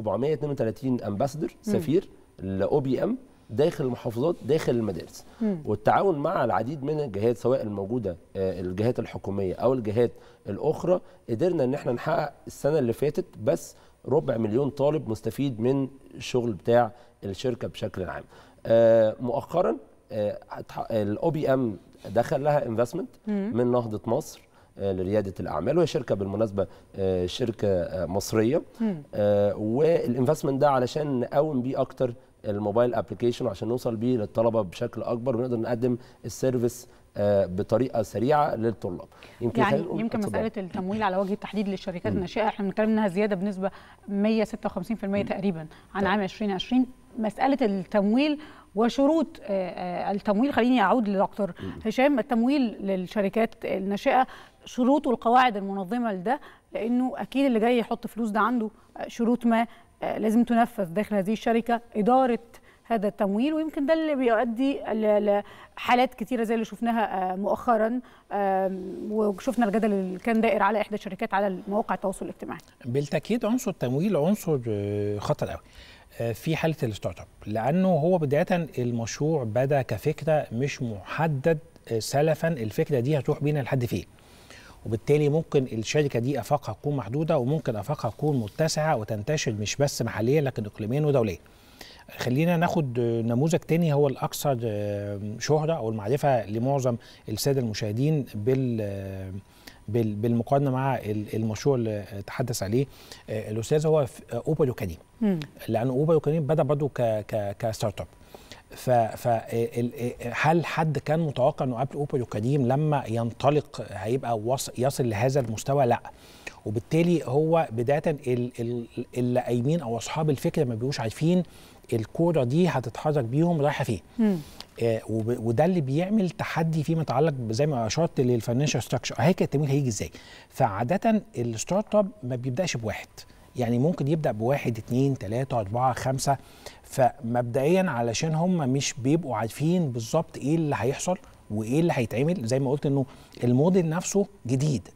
732 امباسدر سفير لاو بي ام داخل المحافظات داخل المدارس والتعاون مع العديد من الجهات سواء الموجوده آه، الجهات الحكوميه او الجهات الاخرى قدرنا ان احنا نحقق السنه اللي فاتت بس ربع مليون طالب مستفيد من الشغل بتاع الشركه بشكل عام آه، مؤخرا الاو بي ام دخل لها انفستمنت من نهضه مصر آه، لرياده الاعمال وهي شركه بالمناسبه آه، شركه آه، مصريه آه، والانفستمنت ده علشان نقوم بيه اكتر الموبايل ابلكيشن عشان نوصل بيه للطلبه بشكل اكبر ونقدر نقدم السيرفيس آه، بطريقه سريعه للطلاب يمكن يعني خلينا نقول- يمكن اتفضل. مساله التمويل على وجه التحديد للشركات الناشئه احنا بنتكلم انها زياده بنسبه 156% تقريبا عن عام 2020 مساله التمويل وشروط آه، آه، التمويل خليني اعود لدكتور هشام التمويل للشركات الناشئه شروط والقواعد المنظمه لده لانه اكيد اللي جاي يحط فلوس ده عنده آه، شروط ما آه، لازم تنفذ داخل هذه الشركه اداره هذا التمويل ويمكن ده اللي بيؤدي ل- لحالات كتيره زي اللي شفناها آه، مؤخرا آم، وشفنا الجدل اللي كان دائر على احدى الشركات على مواقع التواصل الاجتماعي بالتاكيد عنصر التمويل عنصر آه، خطر قوي آه، في حاله الستارت اب لانه هو بدايه المشروع بدا كفكره مش محدد آه، سلفا الفكره دي هتروح بينا لحد فين وبالتالي ممكن الشركه دي افاقها تكون محدوده وممكن افاقها تكون متسعه وتنتشر مش بس محليا لكن اقليميا ودوليا خلينا ناخد آه، نموذج تاني هو الاكثر آه، شهره او المعرفه لمعظم الساده المشاهدين بال آه، بال- بالمقارنه مع ال- المشروع اللي تحدث عليه آه، الاستاذ هو في- آه، اوبر وكريم مم. لان اوبر وكريم بدا برضه ك ك كستارت اب ف ف ال- هل حد كان متوقع انه قبل اوبر وكريم لما ينطلق هيبقى وص- يصل لهذا المستوى لا وبالتالي هو بدايه ال- ال- اللي قايمين او اصحاب الفكره ما بيبقوش عارفين الكوره دي هتتحرك بيهم رايحه فين مم. آه، وب- وده اللي بيعمل تحدي فيما يتعلق زي ما اشرت للفاينانشال ستراكشر هيكل التمويل هيجي ازاي فعاده الستارت اب ما بيبداش بواحد يعني ممكن يبدا بواحد اتنين تلاته اربعه خمسه فمبدئيا علشان هم مش بيبقوا عارفين بالظبط ايه اللي هيحصل وايه اللي هيتعمل زي ما قلت انه الموديل نفسه جديد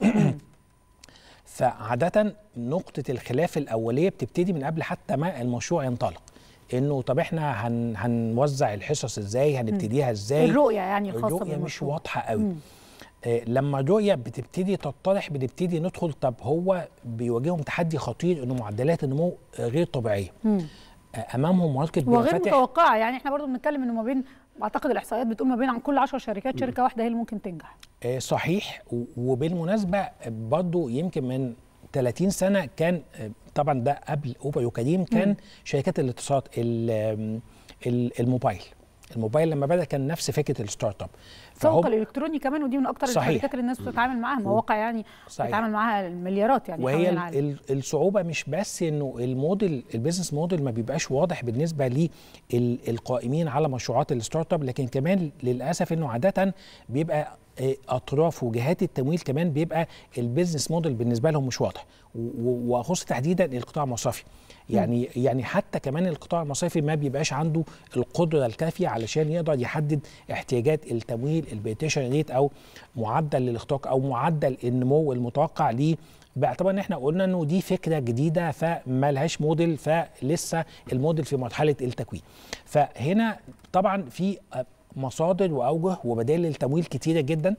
فعادة نقطة الخلاف الأولية بتبتدي من قبل حتى ما المشروع ينطلق انه طب احنا هن هنوزع الحصص ازاي هنبتديها ازاي الرؤيه يعني الخاصه الرؤيه مش بالمشروع. واضحه قوي آه لما الرؤيه بتبتدي تتضح بنبتدي ندخل طب هو بيواجههم تحدي خطير انه معدلات النمو آه، غير طبيعيه مم. آه امامهم ماركت بيبقى وغير فاتح متوقعه يعني احنا برضو بنتكلم انه ما بين اعتقد الاحصائيات بتقول ما بين عن كل 10 شركات شركه واحده هي اللي ممكن تنجح آه، صحيح و- وبالمناسبه برضو يمكن من 30 سنه كان آه، طبعا ده قبل اوبر وكريم كان شركات الاتصالات ال- آم، ال- الموبايل الموبايل لما بدا كان نفس فكره الستارت اب التسوق الالكتروني كمان ودي من اكتر صحيح. الشركات اللي الناس بتتعامل معاها مواقع يعني صحيح. بتتعامل معاها المليارات يعني وهي حوالين ال- العالم ال- الصعوبه مش بس انه الموديل البيزنس موديل ما بيبقاش واضح بالنسبه للقائمين على مشروعات الستارت اب لكن كمان للاسف انه عاده بيبقى آه، اطراف وجهات التمويل كمان بيبقى البيزنس موديل بالنسبه لهم مش واضح و- و- واخص تحديدا القطاع المصرفي يعني يعني حتى كمان القطاع المصرفي ما بيبقاش عنده القدره الكافيه علشان يقدر يحدد احتياجات التمويل البيتيشن ريت او معدل الاختراق او معدل النمو المتوقع ليه باعتبار ان احنا قلنا انه دي فكره جديده فما لهاش موديل فلسه الموديل في مرحله التكوين فهنا طبعا في مصادر واوجه وبدائل للتمويل كتيره جدا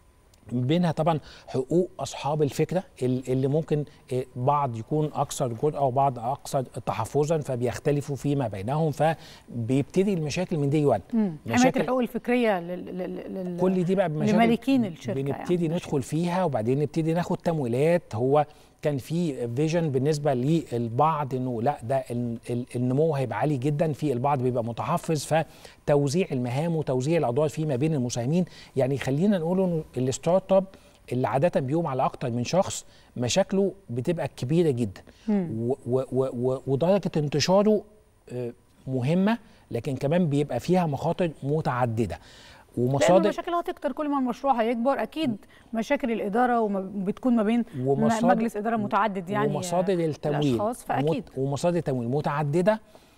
بينها طبعا حقوق اصحاب الفكره ال- اللي ممكن آه، بعض يكون اكثر جرأه وبعض اكثر تحفظا فبيختلفوا فيما بينهم فبيبتدي المشاكل من دي 1 مم. حمايه الحقوق الفكريه لل... لل... لل... كل دي بقى بمشاكل لمالكين الشركه بنبتدي يعني. ندخل فيها وبعدين نبتدي ناخد تمويلات هو كان في فيجن بالنسبه للبعض انه لا ده ال- ال- النمو هيبقى عالي جدا في البعض بيبقى متحفظ فتوزيع المهام وتوزيع الادوار فيما بين المساهمين يعني خلينا نقول انه الستارت اب اللي عاده بيقوم على اكتر من شخص مشاكله بتبقى كبيره جدا و- و- و- و- ودرجه انتشاره آه، مهمه لكن كمان بيبقى فيها مخاطر متعدده لأن ومصادر المشاكل هتكتر كل ما المشروع هيكبر اكيد مشاكل الاداره وما بتكون ما بين ومصادر- مجلس اداره متعدد يعني ومصادر التمويل الاشخاص فاكيد مت- ومصادر التمويل متعدده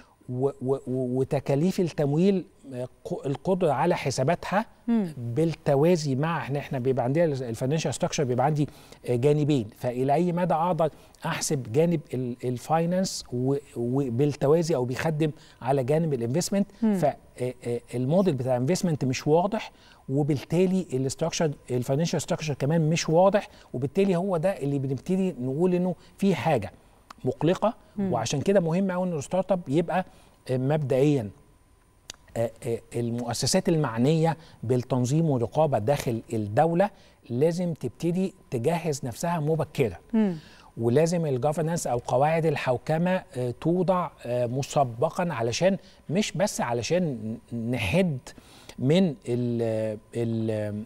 و و و وتكاليف التمويل آه، ق- القدره على حساباتها مم. بالتوازي مع احنا احنا بيبقى عندنا الفاينانشال ستراكشر بيبقى عندي آه، جانبين فالى اي مدى اقدر احسب جانب ال- الفاينانس و- وبالتوازي او بيخدم على جانب الانفستمنت فالموديل بتاع الانفستمنت مش واضح وبالتالي الاستراكشر الفاينانشال ستراكشر كمان مش واضح وبالتالي هو ده اللي بنبتدي نقول انه في حاجه مقلقه وعشان كده مهم قوي ان الستارت اب يبقى آه، مبدئيا آه، آه، المؤسسات المعنيه بالتنظيم والرقابه داخل الدوله لازم تبتدي تجهز نفسها مبكرا مم. ولازم الجفرنس او قواعد الحوكمه آه، توضع آه، مسبقا علشان مش بس علشان نحد من ال- ال-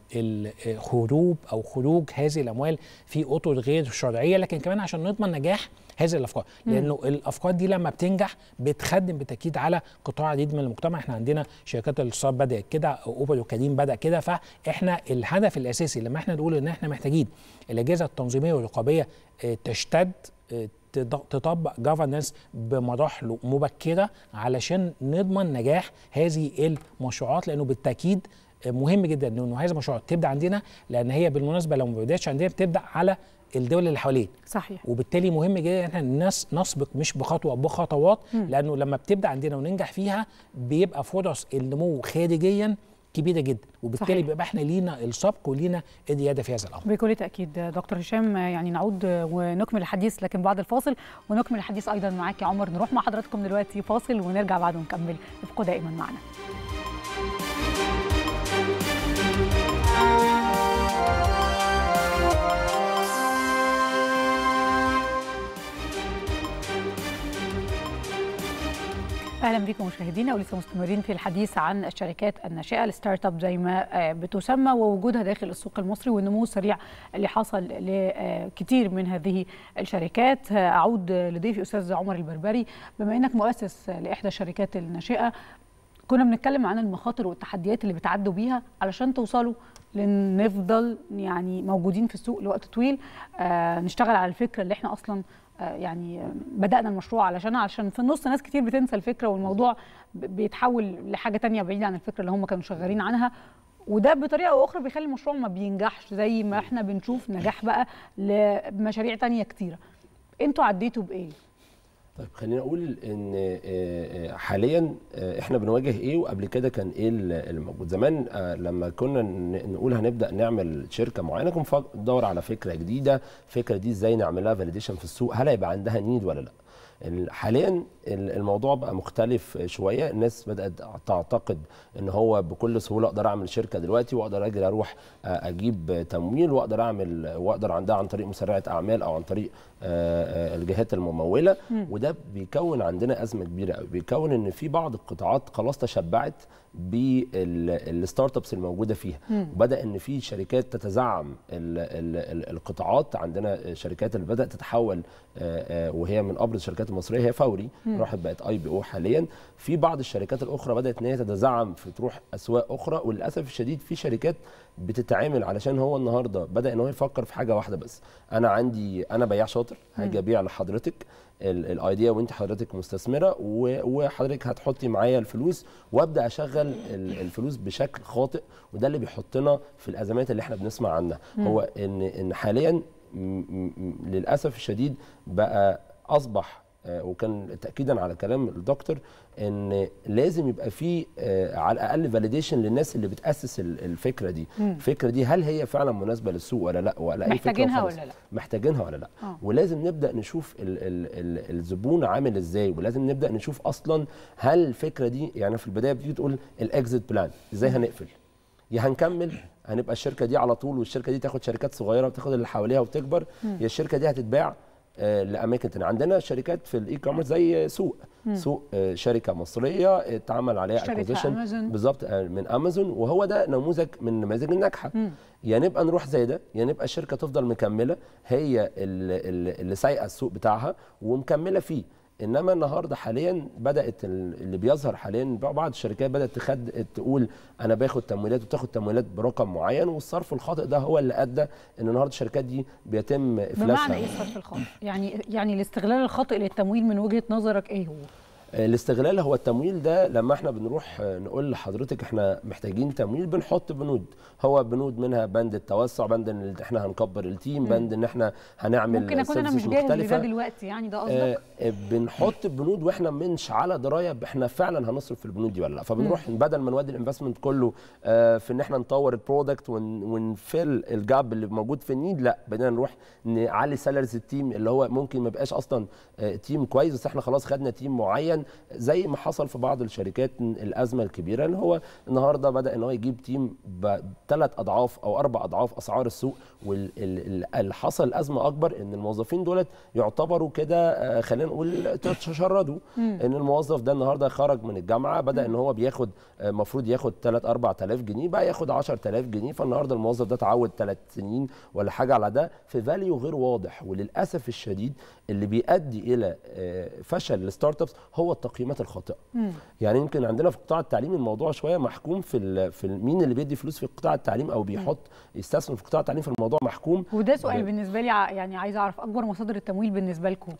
الهروب او خروج هذه الاموال في اطر غير شرعيه لكن كمان عشان نضمن نجاح هذه الافكار لانه الافكار دي لما بتنجح بتخدم بالتاكيد على قطاع عديد من المجتمع احنا عندنا شركات الاتصالات بدات كده اوبر وكريم بدا كده فاحنا الهدف الاساسي لما احنا نقول ان احنا محتاجين الاجهزه التنظيميه والرقابيه آه، تشتد آه، تض- تطبق جفرنس بمراحله مبكره علشان نضمن نجاح هذه المشروعات لانه بالتاكيد مهم جدا انه هذه المشروعات تبدا عندنا لان هي بالمناسبه لو ما بداتش عندنا بتبدا على الدول اللي حوالين صحيح وبالتالي مهم جدا ان احنا الناس نسبق مش بخطوه بخطوات لانه لما بتبدا عندنا وننجح فيها بيبقى فرص النمو خارجيا كبيره جدا وبالتالي صحيح. بيبقى احنا لينا السبق ولينا الرياده في هذا الامر بكل تاكيد دكتور هشام يعني نعود ونكمل الحديث لكن بعد الفاصل ونكمل الحديث ايضا معاك يا عمر نروح مع حضراتكم دلوقتي فاصل ونرجع بعد ونكمل ابقوا دائما معنا بكم مشاهدينا ولسه مستمرين في الحديث عن الشركات الناشئه الستارت اب زي ما بتسمى ووجودها داخل السوق المصري والنمو السريع اللي حصل لكثير من هذه الشركات اعود لضيفي استاذ عمر البربري بما انك مؤسس لاحدى الشركات الناشئه كنا بنتكلم عن المخاطر والتحديات اللي بتعدوا بيها علشان توصلوا لنفضل يعني موجودين في السوق لوقت طويل آه نشتغل على الفكره اللي احنا اصلا يعني بدأنا المشروع علشانها عشان في النص ناس كتير بتنسى الفكرة والموضوع بيتحول لحاجة تانية بعيدة عن الفكرة اللي هم كانوا شغالين عنها وده بطريقة أو أخرى بيخلي المشروع ما بينجحش زي ما احنا بنشوف نجاح بقى لمشاريع تانية كتيرة انتوا عديتوا بإيه؟ طيب خلينا نقول ان حاليا احنا بنواجه ايه وقبل كده كان ايه اللي موجود زمان لما كنا نقول هنبدا نعمل شركه معينه كنا بندور على فكره جديده الفكره دي ازاي نعملها فاليديشن في السوق هل هيبقى عندها نيد ولا لا حاليا الموضوع بقى مختلف شويه الناس بدات تعتقد ان هو بكل سهوله اقدر اعمل شركه دلوقتي واقدر اجري اروح اجيب تمويل واقدر اعمل واقدر عندها عن طريق مسرعه اعمال او عن طريق الجهات المموله وده بيكون عندنا ازمه كبيره قوي بيكون ان في بعض القطاعات خلاص تشبعت بالستارت ابس الموجوده فيها وبدا ان في شركات تتزعم ال ال القطاعات عندنا شركات اللي بدات تتحول وهي من ابرز الشركات المصريه هي فوري مم. راحت بقت اي بي او حاليا في بعض الشركات الاخرى بدات ان هي تتزعم في تروح اسواق اخرى وللاسف الشديد في شركات بتتعامل علشان هو النهارده بدا ان هو يفكر في حاجه واحده بس انا عندي انا بياع شاطر هاجي ابيع لحضرتك الايديا وانت حضرتك مستثمره وحضرتك هتحطي معايا الفلوس وابدا اشغل الفلوس بشكل خاطئ وده اللي بيحطنا في الازمات اللي احنا بنسمع عنها مم. هو ان ان حاليا للاسف الشديد بقى اصبح وكان تاكيدا على كلام الدكتور ان لازم يبقى في على الاقل فاليديشن للناس اللي بتاسس الفكره دي مم. الفكره دي هل هي فعلا مناسبه للسوق ولا لا ولا اي محتاجينها ولا لا محتاجينها ولا لا أوه. ولازم نبدا نشوف ال ال ال الزبون عامل ازاي ولازم نبدا نشوف اصلا هل الفكره دي يعني في البدايه بتيجي تقول الاكزيت بلان ازاي هنقفل يا هنكمل هنبقى الشركه دي على طول والشركه دي تاخد شركات صغيره وتاخد اللي حواليها وتكبر يا الشركه دي هتتباع لاماكن تانية عندنا شركات في الاي كوميرس زي سوق مم. سوق شركه مصريه اتعمل عليها اكوزيشن بالظبط من امازون وهو ده نموذج من النماذج الناجحه يا يعني نبقى نروح زي ده يا يعني نبقى الشركه تفضل مكمله هي اللي, اللي سايقه السوق بتاعها ومكمله فيه انما النهارده حاليا بدات اللي بيظهر حاليا بعض الشركات بدات تخد تقول انا باخد تمويلات وتاخد تمويلات برقم معين والصرف الخاطئ ده هو اللي ادى ان النهارده الشركات دي بيتم افلاسها بمعنى ايه الصرف الخاطئ؟ يعني يعني الاستغلال الخاطئ للتمويل من وجهه نظرك ايه هو؟ الاستغلال هو التمويل ده لما احنا بنروح نقول لحضرتك احنا محتاجين تمويل بنحط بنود هو بنود منها بند التوسع بند ان احنا هنكبر التيم بند ان احنا هنعمل ممكن اكون انا مش جاهز لده دلوقتي يعني ده قصدك آه بنحط بنود واحنا مش على درايه احنا فعلا هنصرف في البنود دي ولا لا فبنروح مم. بدل ما نودي الانفستمنت كله آه في ان احنا نطور البرودكت ون ونفل الجاب اللي موجود في النيد لا بدنا نروح نعلي سالاريز التيم اللي هو ممكن ما يبقاش اصلا آه تيم كويس بس احنا خلاص خدنا تيم معين زي ما حصل في بعض الشركات الازمه الكبيره ان هو النهارده بدا ان هو يجيب تيم بثلاث اضعاف او اربع اضعاف اسعار السوق واللي حصل الازمه اكبر ان الموظفين دولت يعتبروا كده خلينا نقول تشردوا ان الموظف ده النهارده خرج من الجامعه بدا ان هو بياخد المفروض ياخد 3 4000 جنيه بقى ياخد 10000 جنيه فالنهارده الموظف ده اتعود ثلاث سنين ولا حاجه على ده في فاليو غير واضح وللاسف الشديد اللي بيؤدي الى فشل الستارت ابس هو التقييمات الخاطئه مم. يعني يمكن عندنا في قطاع التعليم الموضوع شويه محكوم في في مين اللي بيدي فلوس في قطاع التعليم او بيحط يستثمر في قطاع التعليم في الموضوع محكوم وده سؤال بالنسبه لي يعني عايزه اعرف اكبر مصادر التمويل بالنسبه لكم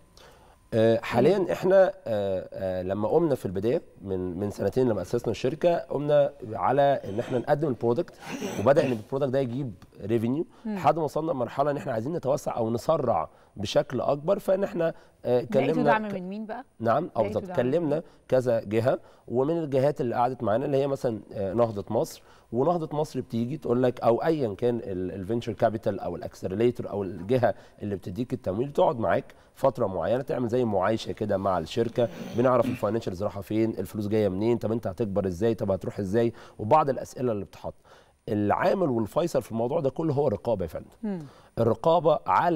حاليا احنا لما قمنا في البدايه من من سنتين لما اسسنا الشركه قمنا على ان احنا نقدم البرودكت وبدا ان البرودكت ده يجيب ريفينيو لحد ما وصلنا لمرحله ان احنا عايزين نتوسع او نسرع بشكل اكبر فان احنا كلمنا دعم من مين بقى؟ نعم او بالظبط كلمنا كذا جهه ومن الجهات اللي قعدت معانا اللي هي مثلا نهضه مصر ونهضه مصر بتيجي تقول لك او ايا كان الفينشر كابيتال او الاكسلريتور او الجهه اللي بتديك التمويل تقعد معاك فتره معينه تعمل زي معايشه كده مع الشركه بنعرف الفاينانشالز رايحه فين الفلوس جايه منين طب انت هتكبر ازاي طب هتروح ازاي وبعض الاسئله اللي بتحط العامل والفيصل في الموضوع ده كله هو الرقابه يا فندم الرقابه على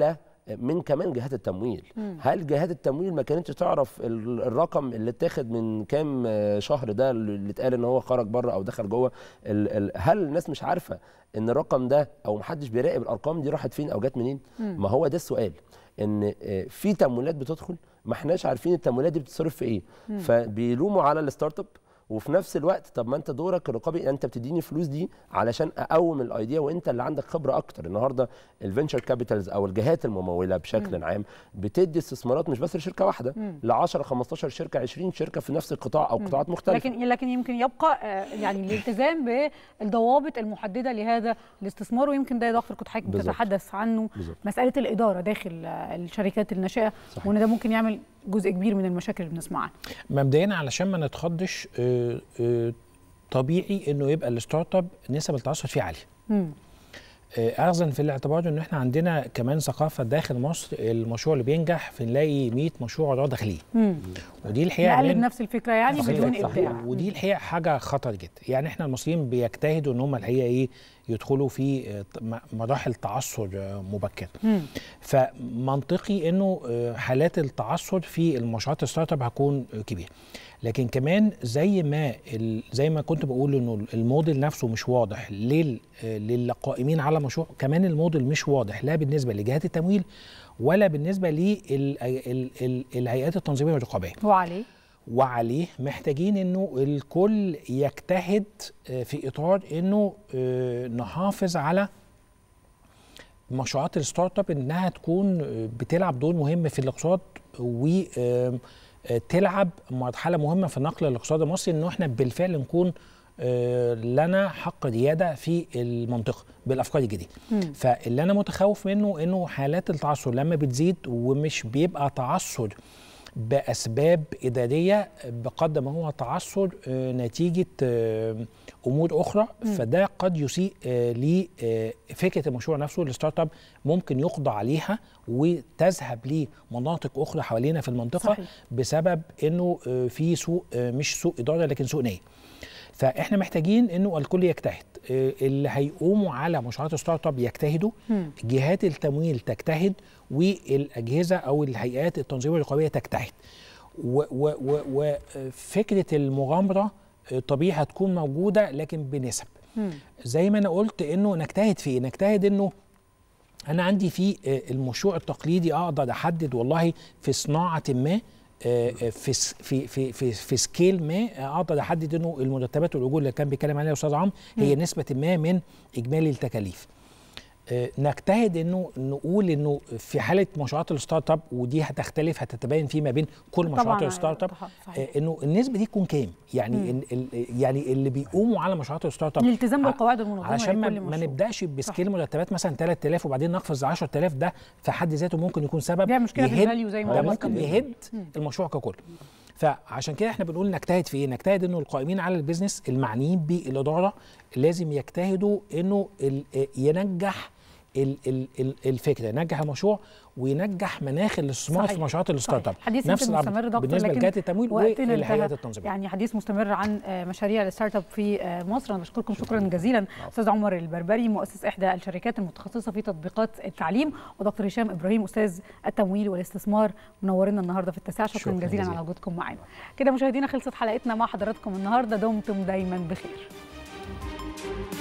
من كمان جهات التمويل هل جهات التمويل ما كانتش تعرف ال- الرقم اللي اتاخد من كام آه، شهر ده اللي اتقال ان هو خرج بره او دخل جوه ال- ال- هل الناس مش عارفه ان الرقم ده او محدش بيراقب الارقام دي راحت فين او جت منين ما هو ده السؤال ان آه، في تمويلات بتدخل ما احناش عارفين التمويلات دي بتتصرف في ايه فبيلوموا على الستارت اب وفي نفس الوقت طب ما انت دورك الرقابي انت بتديني الفلوس دي علشان اقوم الايديا وانت اللي عندك خبره اكتر النهارده الفينشر كابيتالز او الجهات المموله بشكل عام بتدي استثمارات مش بس لشركه واحده ل 10 15 شركه 20 شركه في نفس القطاع او قطاعات مختلفه لكن لكن يمكن يبقى آه، يعني الالتزام بالضوابط المحدده لهذا الاستثمار ويمكن ده يا دكتور كنت حضرتك بالظبط. بتتحدث عنه بالظبط. مساله الاداره داخل آه، الشركات الناشئه صحيح. وان ده ممكن يعمل جزء كبير من المشاكل اللي بنسمع عنها مبدئيا علشان ما نتخضش آه، آه، طبيعي انه يبقى الستارت اب نسب التعثر فيه عاليه مم. آه، اخذا في الاعتبار ان احنا عندنا كمان ثقافه داخل مصر المشروع اللي بينجح فنلاقي 100 مشروع اداره داخليه مم. ودي الحقيقه نقلد من- نفس الفكره يعني صحيح، بدون صحيح. ابداع ودي الحقيقه حاجه خطر جدا يعني احنا المصريين بيجتهدوا ان هم الحقيقه ايه يدخلوا في آه، ط- م- مراحل تعثر آه، مبكره مم. فمنطقي انه آه، حالات التعثر في المشروعات الستارت اب هتكون آه، كبيره لكن كمان زي ما ال- زي ما كنت بقول انه الموديل نفسه مش واضح لل آه، للقائمين على مشروع كمان الموديل مش واضح لا بالنسبه لجهات التمويل ولا بالنسبه للهيئات التنظيميه والرقابيه وعليه وعليه محتاجين انه الكل يجتهد آه، في اطار انه آه، نحافظ على مشروعات الستارت اب انها تكون آه، بتلعب دور مهم في الاقتصاد وتلعب مرحله مهمه في نقل الاقتصاد المصري انه احنا بالفعل نكون آه، لنا حق رياده في المنطقه بالافكار الجديده فاللي انا متخوف منه انه حالات التعثر لما بتزيد ومش بيبقى تعثر باسباب اداريه بقدر ما هو تعثر آه، نتيجه آه، امور اخرى فده قد يسيء آه، لفكره المشروع نفسه الستارت اب ممكن يقضى عليها وتذهب لمناطق اخرى حوالينا في المنطقه صحيح. بسبب انه آه، في سوء آه، مش سوء اداره لكن سوء نيه فاحنا محتاجين انه الكل يجتهد آه، اللي هيقوموا على مشروعات ستارت اب يجتهدوا جهات التمويل تجتهد والاجهزه او الهيئات التنظيميه الرقابيه تجتهد وفكره المغامره آه، طبيعي هتكون موجوده لكن بنسب زي ما انا قلت انه نجتهد في إيه؟ نجتهد انه انا عندي في آه، المشروع التقليدي اقدر احدد والله في صناعه ما آه، آه، في س- في في في, في سكيل ما آه، اقدر احدد انه المرتبات والاجور اللي كان بيتكلم عليها الاستاذ عمرو هي نسبه ما من اجمالي التكاليف آه، نجتهد انه نقول انه في حاله مشروعات الستارت اب ودي هتختلف هتتبين فيما بين كل مشروعات طبعاً، الستارت اب طبعاً، صحيح. آه، انه النسبه دي تكون كام يعني ال ال يعني اللي بيقوموا على مشروعات الستارت اب الالتزام ع- بالقواعد المنظمه عشان ما, لكل ما مشروع. نبداش بسكيل مرتبات مثلا 3000 وبعدين نقفز ل 10000 ده في حد ذاته ممكن يكون سبب بيعمل مشكلة في يهد- الvalue زي ما ده قلنا ممكن قبل. يهد المشروع ككل فعشان كده احنا بنقول نجتهد في ايه؟ نجتهد انه القائمين على البيزنس المعنيين بالاداره لازم يجتهدوا انه ال- ينجح ال- ال- ال- الفكره ينجح المشروع وينجح مناخ الاستثمار في صحيح. مشروعات الستارت اب صحيح. حديث نفس يمكن الأمر مستمر دكتور بالنسبه لكن لجهات التمويل وقتنا والهيئات انتهى. التنظيميه يعني حديث مستمر عن آه، مشاريع الستارت اب في آه، مصر انا بشكركم شكرا جزيلا استاذ عمر البربري مؤسس احدى الشركات المتخصصه في تطبيقات التعليم ودكتور هشام ابراهيم استاذ التمويل والاستثمار منورنا النهارده في التاسعه شكرا, شكراً جزيلا جزيلاً. على وجودكم معانا كده مشاهدينا خلصت حلقتنا مع حضراتكم النهارده دمتم دايما بخير